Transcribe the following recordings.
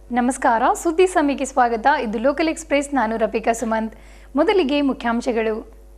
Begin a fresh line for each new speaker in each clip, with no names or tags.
ನಮಸ್ಕಾರ ಸುದ್ದಿ ಸಮಯಕ್ಕೆ ಸ್ವಾಗತ ಇದು ಲೋಕಲ್ ಎಕ್ಸ್ಪ್ರೆಸ್ ನಾನು ರಫಿಕಾ ಸುಮಂತ್ ಮೊದಲಿಗೆ ಮುಖ್ಯಾಂಶಗಳು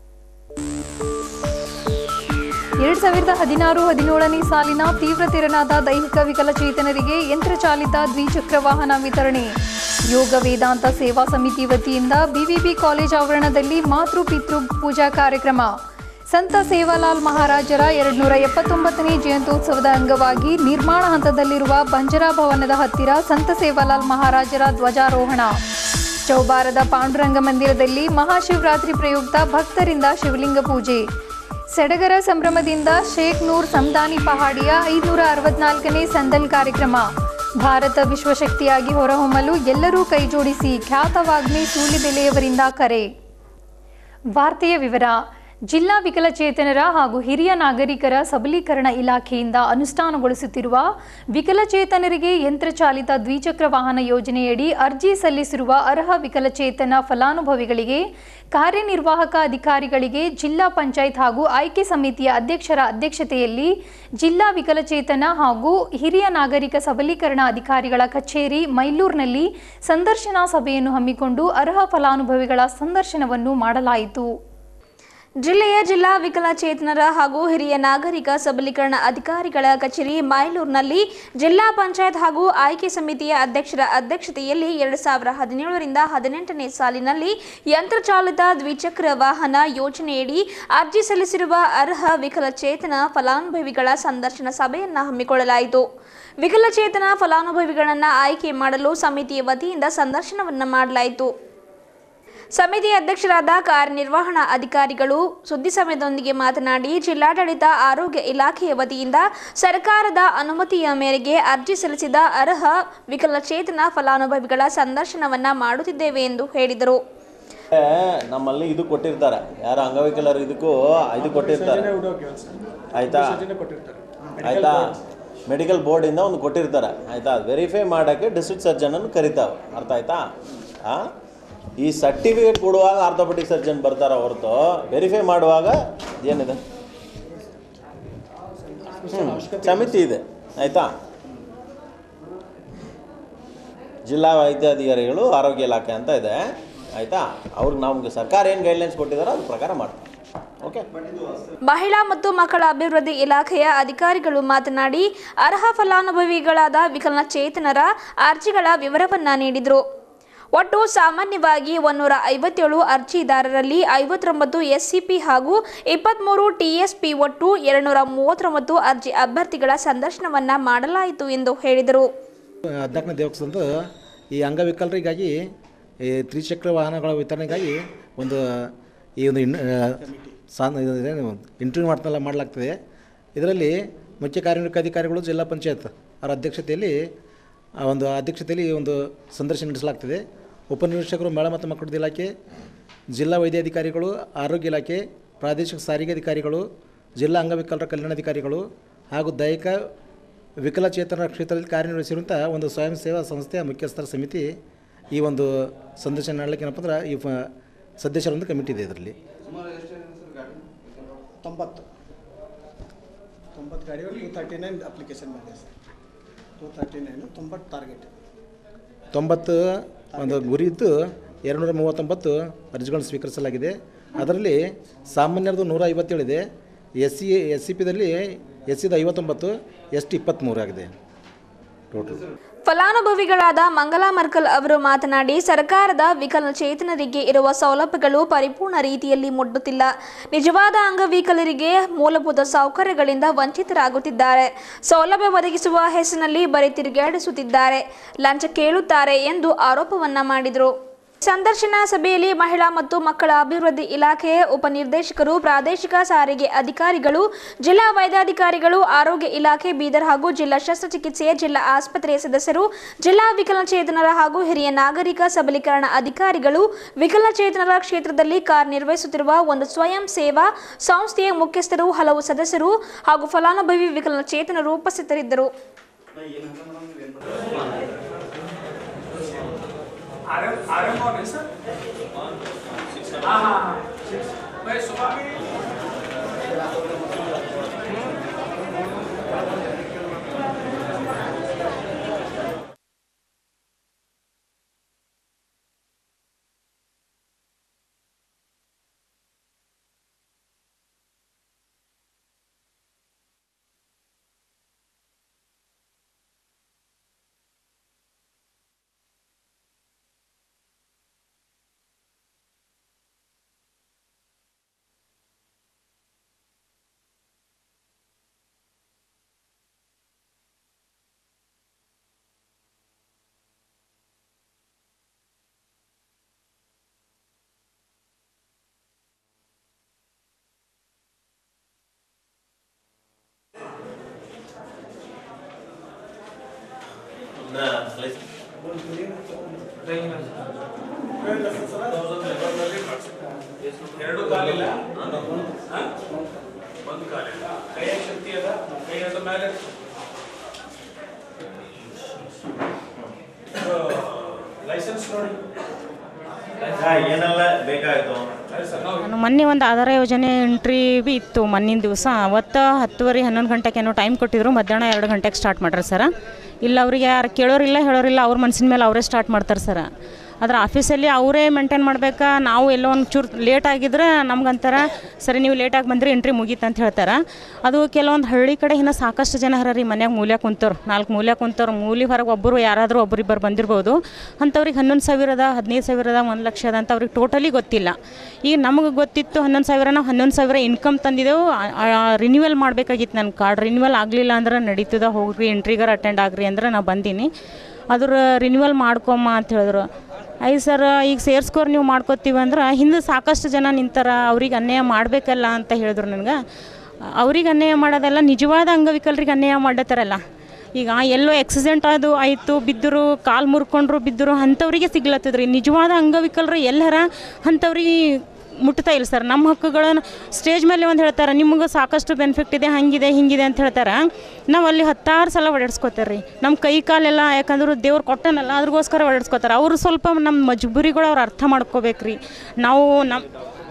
ಎರಡ್ ಸಾವಿರದ ಹದಿನಾರು ಹದಿನೇಳನೇ ಸಾಲಿನ ತೀವ್ರ ತೆರನಾದ ದೈಹಿಕ ವಿಕಲಚೇತನರಿಗೆ ಯಂತ್ರಚಾಲಿತ ದ್ವಿಚಕ್ರ ವಾಹನ ವಿತರಣೆ ಯೋಗ ವೇದಾಂತ ಸೇವಾ ಸಮಿತಿ ವತಿಯಿಂದ ಬಿವಿಬಿ ಕಾಲೇಜ್ ಆವರಣದಲ್ಲಿ ಮಾತೃ ಪಿತೃ ಪೂಜಾ ಕಾರ್ಯಕ್ರಮ ಸಂತ ಸೇವಾಲಾಲ್ ಮಹಾರಾಜರ ಎರಡ್ನೂರ ಎಪ್ಪತ್ತೊಂಬತ್ತನೇ ಜಯಂತ್ಯೋತ್ಸವದ ಅಂಗವಾಗಿ ನಿರ್ಮಾಣ ಹಂತದಲ್ಲಿರುವ ಬಂಜರಾ ಭವನದ ಹತ್ತಿರ ಸಂತ ಸೇವಾಲಾಲ್ ಮಹಾರಾಜರ ಧ್ವಜಾರೋಹಣ ಚೌಬಾರದ ಪಾಂಡುರಂಗ ಮಂದಿರದಲ್ಲಿ ಮಹಾಶಿವರಾತ್ರಿ ಪ್ರಯುಕ್ತ ಭಕ್ತರಿಂದ ಶಿವಲಿಂಗ ಪೂಜೆ ಸಡಗರ ಸಂಭ್ರಮದಿಂದ ಶೇಖ್ ನೂರ್ ಸಮದಾನಿ ಪಹಾಡಿಯ ಐದುನೂರ ಅರವತ್ನಾಲ್ಕನೇ ಸಂದಲ್ ಕಾರ್ಯಕ್ರಮ ಭಾರತ ವಿಶ್ವಶಕ್ತಿಯಾಗಿ ಹೊರಹೊಮ್ಮಲು ಎಲ್ಲರೂ ಕೈಜೋಡಿಸಿ ಖ್ಯಾತ ವಾಗ್ಮಿ ಸೂಲಿಬೆಲೆಯವರಿಂದ ಕರೆ ವಾರ್ತೆಯ ವಿವರ ಜಿಲ್ಲಾ ವಿಕಲಚೇತನರ ಹಾಗೂ ಹಿರಿಯ ನಾಗರಿಕರ ಸಬಲೀಕರಣ ಇಲಾಖೆಯಿಂದ ಅನುಷ್ಠಾನಗೊಳಿಸುತ್ತಿರುವ ವಿಕಲಚೇತನರಿಗೆ ಯಂತ್ರಚಾಲಿತ ದ್ವಿಚಕ್ರ ವಾಹನ ಯೋಜನೆಯಡಿ ಅರ್ಜಿ ಸಲ್ಲಿಸಿರುವ ಅರ್ಹ ವಿಕಲಚೇತನ ಫಲಾನುಭವಿಗಳಿಗೆ ಕಾರ್ಯನಿರ್ವಾಹಕ ಅಧಿಕಾರಿಗಳಿಗೆ ಜಿಲ್ಲಾ ಪಂಚಾಯತ್ ಹಾಗೂ ಆಯ್ಕೆ ಸಮಿತಿಯ ಅಧ್ಯಕ್ಷರ ಅಧ್ಯಕ್ಷತೆಯಲ್ಲಿ ಜಿಲ್ಲಾ ವಿಕಲಚೇತನ ಹಾಗೂ ಹಿರಿಯ ನಾಗರಿಕ ಸಬಲೀಕರಣ ಅಧಿಕಾರಿಗಳ ಕಚೇರಿ ಮೈಲೂರಿನಲ್ಲಿ ಸಂದರ್ಶನ ಸಭೆಯನ್ನು ಹಮ್ಮಿಕೊಂಡು ಅರ್ಹ ಫಲಾನುಭವಿಗಳ ಸಂದರ್ಶನವನ್ನು ಮಾಡಲಾಯಿತು
ಜಿಲ್ಲೆಯ ಜಿಲ್ಲಾ ವಿಕಲಚೇತನರ ಹಾಗೂ ಹಿರಿಯ ನಾಗರಿಕ ಸಬಲೀಕರಣ ಅಧಿಕಾರಿಗಳ ಕಚೇರಿ ಮೈಲೂರಿನಲ್ಲಿ ಜಿಲ್ಲಾ ಪಂಚಾಯತ್ ಹಾಗೂ ಆಯ್ಕೆ ಸಮಿತಿಯ ಅಧ್ಯಕ್ಷರ ಅಧ್ಯಕ್ಷತೆಯಲ್ಲಿ ಎರಡು ಸಾವಿರ ಹದಿನೇಳರಿಂದ ಹದಿನೆಂಟನೇ ಸಾಲಿನಲ್ಲಿ ಯಂತ್ರಚಾಲಿತ ದ್ವಿಚಕ್ರ ವಾಹನ ಯೋಜನೆಯಡಿ ಅರ್ಜಿ ಸಲ್ಲಿಸಿರುವ ಅರ್ಹ ವಿಕಲಚೇತನ ಫಲಾನುಭವಿಗಳ ಸಂದರ್ಶನ ಸಭೆಯನ್ನು ಹಮ್ಮಿಕೊಳ್ಳಲಾಯಿತು ವಿಕಲಚೇತನ ಫಲಾನುಭವಿಗಳನ್ನು ಆಯ್ಕೆ ಮಾಡಲು ಸಮಿತಿಯ ವತಿಯಿಂದ ಸಂದರ್ಶನವನ್ನು ಮಾಡಲಾಯಿತು ಸಮಿತಿ ಅಧ್ಯಕ್ಷರಾದ ಕಾರ್ಯನಿರ್ವಹಣಾ ಅಧಿಕಾರಿಗಳು ಸುದ್ದಿ ಸಮಯದೊಂದಿಗೆ ಮಾತನಾಡಿ ಜಿಲ್ಲಾಡಳಿತ ಆರೋಗ್ಯ ಇಲಾಖೆಯ ವತಿಯಿಂದ ಸರ್ಕಾರದ ಅನುಮತಿಯ ಮೇರೆಗೆ ಅರ್ಜಿ ಸಲ್ಲಿಸಿದ ಅರ್ಹ ವಿಕಲಚೇತನ ಫಲಾನುಭವಿಗಳ ಸಂದರ್ಶನವನ್ನ ಮಾಡುತ್ತಿದ್ದೇವೆ ಎಂದು ಹೇಳಿದರು
ನಮ್ಮಲ್ಲಿ ಇದು ಕೊಟ್ಟಿರ್ತಾರೆ ಯಾರು ಅಂಗವಿಕಲರು ಇದಕ್ಕೂ ಇದು ಕೊಟ್ಟಿರ್ತಾರೆ ಆಯ್ತಾ ಆಯ್ತಾ ಮೆಡಿಕಲ್ ಬೋರ್ಡಿಂದ ಒಂದು ಕೊಟ್ಟಿರ್ತಾರೆ ಆಯ್ತಾ ವೆರಿಫೈ ಮಾಡೋಕ್ಕೆ ಡಿಸ್ಟ್ರಿಕ್ಟ್ ಸರ್ಜನನ್ನು ಕರಿತಾವೆ ಅರ್ಥ ಆಯ್ತಾ ಆ? ಈ ಸರ್ಟಿಫಿಕೇಟ್ ಕೊಡುವಾಗ ಆರ್ಥೋಪೆಟಿಕ್ ಸರ್ಜನ್ ಬರ್ತಾರೆ ಹೊರತು ವೆರಿಫೈ ಮಾಡುವಾಗ ಏನಿದೆ ಹ್ಮ್, ಸಮಿತಿ ಇದೆ ಆಯ್ತಾ ಜಿಲ್ಲಾ ವೈದ್ಯಾಧಿಕಾರಿಗಳು ಆರೋಗ್ಯ ಇಲಾಖೆ ಅಂತ ಇದೆ ಆಯಿತಾ ಅವ್ರಿಗೆ ನಮ್ಗೆ ಸರ್ಕಾರ ಏನು ಗೈಡ್ಲೈನ್ಸ್ ಕೊಟ್ಟಿದ್ದಾರೋ ಅದ್ರ ಪ್ರಕಾರ ಮಾಡ್ತಾರೆ ಓಕೆ
ಮಹಿಳಾ ಮತ್ತು ಮಕ್ಕಳ ಅಭಿವೃದ್ಧಿ ಇಲಾಖೆಯ ಅಧಿಕಾರಿಗಳು ಮಾತನಾಡಿ ಅರ್ಹ ಫಲಾನುಭವಿಗಳಾದ ವಿಕಲಚೇತನರ ಅರ್ಜಿಗಳ ವಿವರವನ್ನ ನೀಡಿದರು ಒಟ್ಟು ಸಾಮಾನ್ಯವಾಗಿ ಒನ್ನೂರ ಐವತ್ತೇಳು ಅರ್ಜಿದಾರರಲ್ಲಿ ಐವತ್ತೊಂಬತ್ತು ಎಸ್ಸಿಪಿ ಹಾಗೂ ಇಪ್ಪತ್ತ್ಮೂರು ಟಿಎಸ್ಪಿ ಒಟ್ಟು ಎರಡುನೂರ ಮೂವತ್ತೊಂಬತ್ತು ಅರ್ಜಿ ಅಭ್ಯರ್ಥಿಗಳ ಸಂದರ್ಶನವನ್ನ ಮಾಡಲಾಯಿತು ಎಂದು ಹೇಳಿದರು
ಹದಿನಾಲ್ಕನೇ ದೇವಸ್ಥಾನದ ಈ ಅಂಗವಿಕಲರಿಗಾಗಿ ಈ ತ್ರಿಚಕ್ರ ವಾಹನಗಳ ವಿತರಣೆಗಾಗಿ ಒಂದು ಈ ಒಂದು ಇನ್ ಸಾನ್ ಇಂಟರ್ವ್ಯೂ ಮಾಡ್ತಾ ಮಾಡಲಾಗ್ತದೆ ಇದರಲ್ಲಿ ಮುಖ್ಯ ಕಾರ್ಯನಿರ್ವಾಹಕ ಅಧಿಕಾರಿಗಳು ಜಿಲ್ಲಾ ಪಂಚಾಯತ್ ಅವರ ಅಧ್ಯಕ್ಷತೆಯಲ್ಲಿ ಆ ಒಂದು ಅಧ್ಯಕ್ಷತೆಯಲ್ಲಿ ಈ ಒಂದು ಸಂದರ್ಶನ ನಡೆಸಲಾಗ್ತದೆ ಉಪನಿರೀಕ್ಷಕರು ಮಹಿಳಾ ಮತ್ತು ಮಕ್ಕಳ ಇಲಾಖೆ ಜಿಲ್ಲಾ ವೈದ್ಯಾಧಿಕಾರಿಗಳು ಆರೋಗ್ಯ ಇಲಾಖೆ ಪ್ರಾದೇಶಿಕ ಸಾರಿಗೆ ಅಧಿಕಾರಿಗಳು ಜಿಲ್ಲಾ ಅಂಗವಿಕಲರ ಕಲ್ಯಾಣಾಧಿಕಾರಿಗಳು ಹಾಗೂ ದೈಹಿಕ ವಿಕಲಚೇತನರ ಕ್ಷೇತ್ರದಲ್ಲಿ ಕಾರ್ಯನಿರ್ವಹಿಸಿರುವಂಥ ಒಂದು ಸ್ವಯಂ ಸೇವಾ ಸಂಸ್ಥೆಯ ಮುಖ್ಯಸ್ಥರ ಸಮಿತಿ ಈ ಒಂದು ಸಂದರ್ಶನ ಮಾಡಲಿಕ್ಕೆ ಏನಪ್ಪ ಅಂದ್ರೆ ಈ ಫ- ಸದಸ್ಯರ ಒಂದು ಕಮಿಟಿ ಇದೆ ಇದರಲ್ಲಿ
ತೊಂಬತ್ತು ತೊಂಬತ್ತು ಗಾಡಿಗಳು ಟೂ ತರ್ಟಿ ನೈನ್ ಅಪ್ಲಿಕೇಶನ್ ಬಂದಿದೆ ಸರ್ ಟೂ ತರ್ಟಿ ನೈನು ತೊಂಬತ್ತು ಟಾರ್ಗೆಟ್
ತೊಂಬತ್ತು ಒಂದು ಗುರಿ ಇದ್ದು ಎರಡುನೂರ ಮೂವತ್ತೊಂಬತ್ತು ಅರ್ಜಿಗಳನ್ನು ಸ್ವೀಕರಿಸಲಾಗಿದೆ ಅದರಲ್ಲಿ ಸಾಮಾನ್ಯರದು ನೂರ ಐವತ್ತೇಳಿದೆ ಎಸ್ ಸಿ ಎಸ್ ಸಿ ಪಿದಲ್ಲಿ ಎಸ್ ಸಿದು ಐವತ್ತೊಂಬತ್ತು ಎಸ್ ಟಿ ಇಪ್ಪತ್ತ್ಮೂರು ಆಗಿದೆ ಟೋಟಲ್
ಫಲಾನುಭವಿಗಳಾದ ಮಂಗಲಾ ಮರ್ಕಲ್ ಅವರು ಮಾತನಾಡಿ ಸರ್ಕಾರದ ವಿಕಲಚೇತನರಿಗೆ ಇರುವ ಸೌಲಭ್ಯಗಳು ಪರಿಪೂರ್ಣ ರೀತಿಯಲ್ಲಿ ಮುಟ್ಟುತ್ತಿಲ್ಲ ನಿಜವಾದ ಅಂಗವಿಕಲರಿಗೆ ಮೂಲಭೂತ ಸೌಕರ್ಯಗಳಿಂದ ವಂಚಿತರಾಗುತ್ತಿದ್ದಾರೆ ಸೌಲಭ್ಯ ಒದಗಿಸುವ ಹೆಸರಿನಲ್ಲಿ ಬರೀ ತಿರುಗಾಡಿಸುತ್ತಿದ್ದಾರೆ ಲಂಚ ಕೇಳುತ್ತಾರೆ ಎಂದು ಆರೋಪವನ್ನ ಮಾಡಿದರು ಸಂದರ್ಶನ ಸಭೆಯಲ್ಲಿ ಮಹಿಳಾ ಮತ್ತು ಮಕ್ಕಳ ಅಭಿವೃದ್ಧಿ ಇಲಾಖೆಯ ಉಪನಿರ್ದೇಶಕರು ಪ್ರಾದೇಶಿಕ ಸಾರಿಗೆ ಅಧಿಕಾರಿಗಳು ಜಿಲ್ಲಾ ವೈದ್ಯಾಧಿಕಾರಿಗಳು ಆರೋಗ್ಯ ಇಲಾಖೆ ಬೀದರ್ ಹಾಗೂ ಜಿಲ್ಲಾ ಶಸ್ತ್ರಚಿಕಿತ್ಸೆಯ ಜಿಲ್ಲಾ ಆಸ್ಪತ್ರೆಯ ಸದಸ್ಯರು ಜಿಲ್ಲಾ ವಿಕಲಚೇತನರ ಹಾಗೂ ಹಿರಿಯ ನಾಗರಿಕ ಸಬಲೀಕರಣ ಅಧಿಕಾರಿಗಳು ವಿಕಲಚೇತನರ ಕ್ಷೇತ್ರದಲ್ಲಿ ಕಾರ್ಯನಿರ್ವಹಿಸುತ್ತಿರುವ ಒಂದು ಸ್ವಯಂ ಸೇವಾ ಸಂಸ್ಥೆಯ ಮುಖ್ಯಸ್ಥರು ಹಲವು ಸದಸ್ಯರು ಹಾಗೂ ಫಲಾನುಭವಿ ವಿಕಲಚೇತನರು ಉಪಸ್ಥಿತರಿದ್ದರು
आरएम आरएम कौन है सर हाँ हाँ हाँ भाई सुबह में ಎರಡು ಕಾಲಿಲ್ಲ ಹಾ? ಒಂದು ಕಾಲಿಲ್ಲ ಕೈಯ ಶಕ್ತಿ ಅದ ಕೈ ಅದ ಮೇಲೆ ಲೈಸೆನ್ಸ್ ನೋಡಿ
ಏನೆಲ್ಲ ಬೇಕಾಯ್ತು
ಸರ್ ನಾವು
ನಾನು ಮೊನ್ನೆ ಒಂದು ಆಧಾರ ಯೋಜನೆ ಎಂಟ್ರಿ ಬಿ ಇತ್ತು ಮೊನ್ನಿನ ದಿವಸ ಅವತ್ತು ಹತ್ತುವರೆ ಹನ್ನೊಂದು ಗಂಟೆಗೆ ಏನೋ ಟೈಮ್ ಕೊಟ್ಟಿದ್ರು ಮಧ್ಯಾಹ್ನ ಎರಡು ಗಂಟೆಗೆ ಸ್ಟಾರ್ಟ್ ಮಾಡ್ರಿ ಸರ ಇಲ್ಲ ಅವ್ರಿಗೆ ಯಾರು ಕೇಳೋರಿಲ್ಲ ಹೇಳೋರಿಲ್ಲ ಅವ್ರ ಮನ್ಸಿನ ಮೇಲೆ ಅವರೇ ಸ್ಟಾರ್ಟ್ ಮಾಡ್ತಾರೆ ಸರ ಆದ್ರೆ ಆಫೀಸಲ್ಲಿ ಅವರೇ ಮೇಂಟೈನ್ ಮಾಡ್ಬೇಕಾ ನಾವು ಎಲ್ಲೋ ಒಂದು ಚೂರು ಲೇಟ್ ಆಗಿದ್ರೆ ನಮ್ಗಂತಾರ ಸರಿ ನೀವು ಲೇಟಾಗಿ ಬಂದರೆ ಎಂಟ್ರಿ ಮುಗೀತು ಅಂತ ಹೇಳ್ತಾರೆ ಅದು ಕೆಲವೊಂದು ಹಳ್ಳಿ ಕಡೆ ಇನ್ನು ಸಾಕಷ್ಟು ಜನ ಹರ ರೀ ಮನ್ಯಾಗ ಮೂಲ್ಯ ಕುಂತವ್ರು ನಾಲ್ಕು ಮೂಲ್ಯ ಕುಂತವ್ರು ಮೂಲಿ ಹೊರಗೆ ಒಬ್ಬರು ಯಾರಾದರೂ ಒಬ್ಬರಿಬ್ಬರು ಬಂದಿರ್ಬೋದು ಅಂಥವ್ರಿಗೆ ಹನ್ನೊಂದು ಸಾವಿರದ ಹದಿನೈದು ಸಾವಿರದ ಒಂದು ಲಕ್ಷದ ಅಂತ ಅವ್ರಿಗೆ ಟೋಟಲಿ ಗೊತ್ತಿಲ್ಲ ಈಗ ನಮಗೆ ಗೊತ್ತಿತ್ತು ಹನ್ನೊಂದು ಸಾವಿರ ನಾವು ಹನ್ನೊಂದು ಸಾವಿರ ಇನ್ಕಮ್ ತಂದಿದ್ದೆವು ರಿನ್ಯೂವಲ್ ಮಾಡಬೇಕಾಗಿತ್ತು ನನ್ನ ಕಾರ್ಡ್ ರಿನ್ಯೂವಲ್ ಆಗಲಿಲ್ಲ ಅಂದ್ರೆ ನಡೀತದ ಹೋಗ್ರಿ ಎಂಟ್ರಿಗಾರ ಅಟೆಂಡ್ ಆಗ್ರಿ ಅಂದ್ರೆ ನಾ ಬಂದೀನಿ ಅದ್ರ ರಿನ್ಯೂವಲ್ ಮಾಡ್ಕೊಮ್ಮ ಅಂತ ಹೇಳಿದ್ರು ಐದು ಸರ್ ಈಗ ಸೇರ್ಸ್ಕೋರ್ ನೀವು ಮಾಡ್ಕೋತೀವಿ ಅಂದ್ರೆ ಹಿಂದೆ ಸಾಕಷ್ಟು ಜನ ನಿಂತಾರ ಅವ್ರಿಗೆ ಅನ್ಯಾಯ ಮಾಡಬೇಕಲ್ಲ ಅಂತ ಹೇಳಿದ್ರು ನನಗೆ ಅವ್ರಿಗೆ ಅನ್ಯಾಯ ಮಾಡೋದಲ್ಲ ನಿಜವಾದ ಅಂಗವಿಕಲರಿಗೆ ಅನ್ಯಾಯ ಮಾಡತ್ತಾರಲ್ಲ ಈಗ ಎಲ್ಲೋ ಆಕ್ಸಿಡೆಂಟ್ ಅದು ಆಯಿತು ಬಿದ್ದರು ಕಾಲು ಮುರ್ಕೊಂಡ್ರು ಬಿದ್ದರು ಅಂಥವ್ರಿಗೆ ಸಿಗ್ಲತ್ತದ್ರಿ ನಿಜವಾದ ಅಂಗವಿಕಲರು ಎಲ್ಲರ ಅಂಥವ್ರಿಗೆ ಮುಟ್ತಾ ಇಲ್ಲ ಸರ್ ನಮ್ಮ ಹಕ್ಕುಗಳನ್ನು ಸ್ಟೇಜ್ ಮೇಲೆ ಒಂದು ಹೇಳ್ತಾರೆ ನಿಮ್ಗೆ ಸಾಕಷ್ಟು ಬೆನಿಫಿಟ್ ಇದೆ ಹಂಗಿದೆ ಹಿಂಗಿದೆ ಅಂತ ಹೇಳ್ತಾರೆ ನಾವು ಅಲ್ಲಿ ಹತ್ತಾರು ಸಲ ಓಡಾಡ್ಸ್ಕೊತಾರೆ ರೀ ನಮ್ಮ ಕೈ ಕಾಲೆಲ್ಲ ಯಾಕಂದ್ರೆ ದೇವ್ರು ಕೊಟ್ಟನಲ್ಲ ಅದ್ರಗೋಸ್ಕರ ಓಡಾಡ್ಸ್ಕೊತಾರೆ ಅವರು ಸ್ವಲ್ಪ ನಮ್ಮ ಮಜ್ಬೂರಿಗಳು ಅವ್ರು ಅರ್ಥ ಮಾಡ್ಕೋಬೇಕು ರೀ ನಾವು ನಮ್ಮ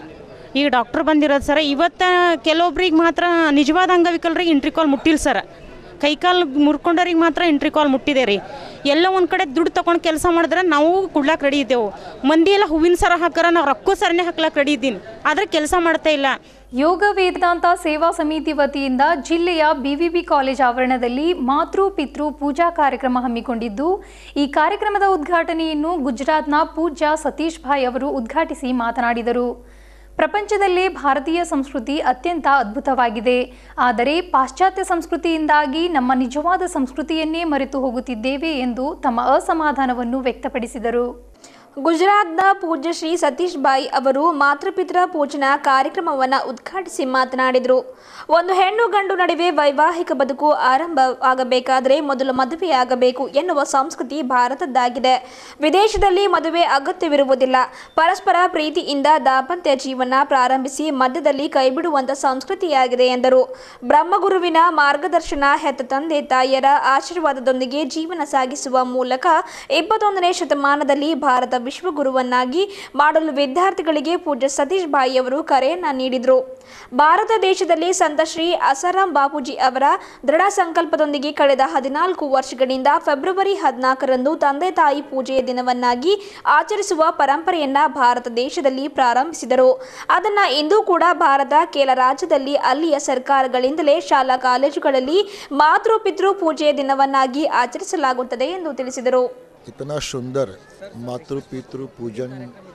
ಈಗ ಡಾಕ್ಟ್ರ್ ಬಂದಿರೋದು ಸರ ಇವತ್ತು ಕೆಲವೊಬ್ರಿಗೆ ಮಾತ್ರ ನಿಜವಾದ ಅಂಗವಿಕಲರಿಗೆ ಎಂಟ್ರಿ ಕಾಲ್ ಮುಟ್ಟಿಲ್ಲ ಸರ ಕೈಕಾಲು ಮುರ್ಕೊಂಡವ್ರಿಗೆ ಮಾತ್ರ ಎಂಟ್ರಿ ಕಾಲ್ ಮುಟ್ಟಿದೆ ರೀ ಎಲ್ಲ ಒಂದು ಕಡೆ ದುಡ್ಡು ತೊಗೊಂಡು ಕೆಲಸ ಮಾಡಿದ್ರೆ ನಾವು ಕೊಡ್ಲಾಕ್ ರೆಡಿ ಇದ್ದೆವು ಮಂದಿ ಎಲ್ಲ ಹೂವಿನ ಸರ ಹಾಕಾರ ನಾವು ರೊಕ್ಕ ಸರನೇ ಹಾಕ್ಲಾಕ್ ರೆಡಿ ಇದ್ದೀನಿ ಆದರೆ ಕೆಲಸ ಮಾಡ್ತಾ ಇಲ್ಲ
ಯೋಗ ವೇದಾಂತ ಸೇವಾ ಸಮಿತಿ ವತಿಯಿಂದ ಜಿಲ್ಲೆಯ ಬಿವಿಬಿ ಕಾಲೇಜ್ ಆವರಣದಲ್ಲಿ ಮಾತೃ ಪಿತೃ ಪೂಜಾ ಕಾರ್ಯಕ್ರಮ ಹಮ್ಮಿಕೊಂಡಿದ್ದು ಈ ಕಾರ್ಯಕ್ರಮದ ಉದ್ಘಾಟನೆಯನ್ನು ಗುಜರಾತ್ನ ಪೂಜ್ಯ ಸತೀಶ್ ಭಾಯ್ ಅವರು ಉದ್ಘಾಟಿಸಿ ಮಾತನಾಡಿದರು ಪ್ರಪಂಚದಲ್ಲೇ ಭಾರತೀಯ ಸಂಸ್ಕೃತಿ ಅತ್ಯಂತ ಅದ್ಭುತವಾಗಿದೆ ಆದರೆ ಪಾಶ್ಚಾತ್ಯ ಸಂಸ್ಕೃತಿಯಿಂದಾಗಿ ನಮ್ಮ ನಿಜವಾದ ಸಂಸ್ಕೃತಿಯನ್ನೇ ಮರೆತು ಹೋಗುತ್ತಿದ್ದೇವೆ ಎಂದು ತಮ್ಮ ಅಸಮಾಧಾನವನ್ನು ವ್ಯಕ್ತಪಡಿಸಿದರು
ಗುಜರಾತ್ನ ಪೂಜ್ಯ ಶ್ರೀ ಸತೀಶ್ ಬಾಯಿ ಅವರು ಮಾತೃಪಿತೃ ಪೂಜನಾ ಕಾರ್ಯಕ್ರಮವನ್ನು ಉದ್ಘಾಟಿಸಿ ಮಾತನಾಡಿದರು ಒಂದು ಹೆಣ್ಣು ಗಂಡು ನಡುವೆ ವೈವಾಹಿಕ ಬದುಕು ಆರಂಭ ಆಗಬೇಕಾದರೆ ಮೊದಲು ಮದುವೆಯಾಗಬೇಕು ಎನ್ನುವ ಸಂಸ್ಕೃತಿ ಭಾರತದ್ದಾಗಿದೆ ವಿದೇಶದಲ್ಲಿ ಮದುವೆ ಅಗತ್ಯವಿರುವುದಿಲ್ಲ ಪರಸ್ಪರ ಪ್ರೀತಿಯಿಂದ ದಾಂಪತ್ಯ ಜೀವನ ಪ್ರಾರಂಭಿಸಿ ಮಧ್ಯದಲ್ಲಿ ಕೈಬಿಡುವಂಥ ಸಂಸ್ಕೃತಿಯಾಗಿದೆ ಎಂದರು ಬ್ರಹ್ಮಗುರುವಿನ ಮಾರ್ಗದರ್ಶನ ಹೆತ್ತ ತಂದೆ ತಾಯಿಯರ ಆಶೀರ್ವಾದದೊಂದಿಗೆ ಜೀವನ ಸಾಗಿಸುವ ಮೂಲಕ ಇಪ್ಪತ್ತೊಂದನೇ ಶತಮಾನದಲ್ಲಿ ಭಾರತ ವಿಶ್ವಗುರುವನ್ನಾಗಿ ಮಾಡಲು ವಿದ್ಯಾರ್ಥಿಗಳಿಗೆ ಪೂಜ್ಯ ಸತೀಶ್ ಬಾಯಿ ಅವರು ಕರೆಯನ್ನ ನೀಡಿದರು ಭಾರತ ದೇಶದಲ್ಲಿ ಸಂತ ಶ್ರೀ ಅಸಾರಾಂ ಬಾಪೂಜಿ ಅವರ ದೃಢ ಸಂಕಲ್ಪದೊಂದಿಗೆ ಕಳೆದ ಹದಿನಾಲ್ಕು ವರ್ಷಗಳಿಂದ ಫೆಬ್ರವರಿ ಹದಿನಾಲ್ಕರಂದು ತಂದೆ ತಾಯಿ ಪೂಜೆಯ ದಿನವನ್ನಾಗಿ ಆಚರಿಸುವ ಪರಂಪರೆಯನ್ನ ಭಾರತ ದೇಶದಲ್ಲಿ ಪ್ರಾರಂಭಿಸಿದರು ಅದನ್ನ ಇಂದು ಕೂಡ ಭಾರತ ಕೆಲ ರಾಜ್ಯದಲ್ಲಿ ಅಲ್ಲಿಯ ಸರ್ಕಾರಗಳಿಂದಲೇ ಶಾಲಾ ಕಾಲೇಜುಗಳಲ್ಲಿ ಮಾತೃ ಪಿತೃ ಪೂಜೆಯ ದಿನವನ್ನಾಗಿ ಆಚರಿಸಲಾಗುತ್ತದೆ ಎಂದು ತಿಳಿಸಿದರು
इतना सुंदर मातृ पितृ पूजन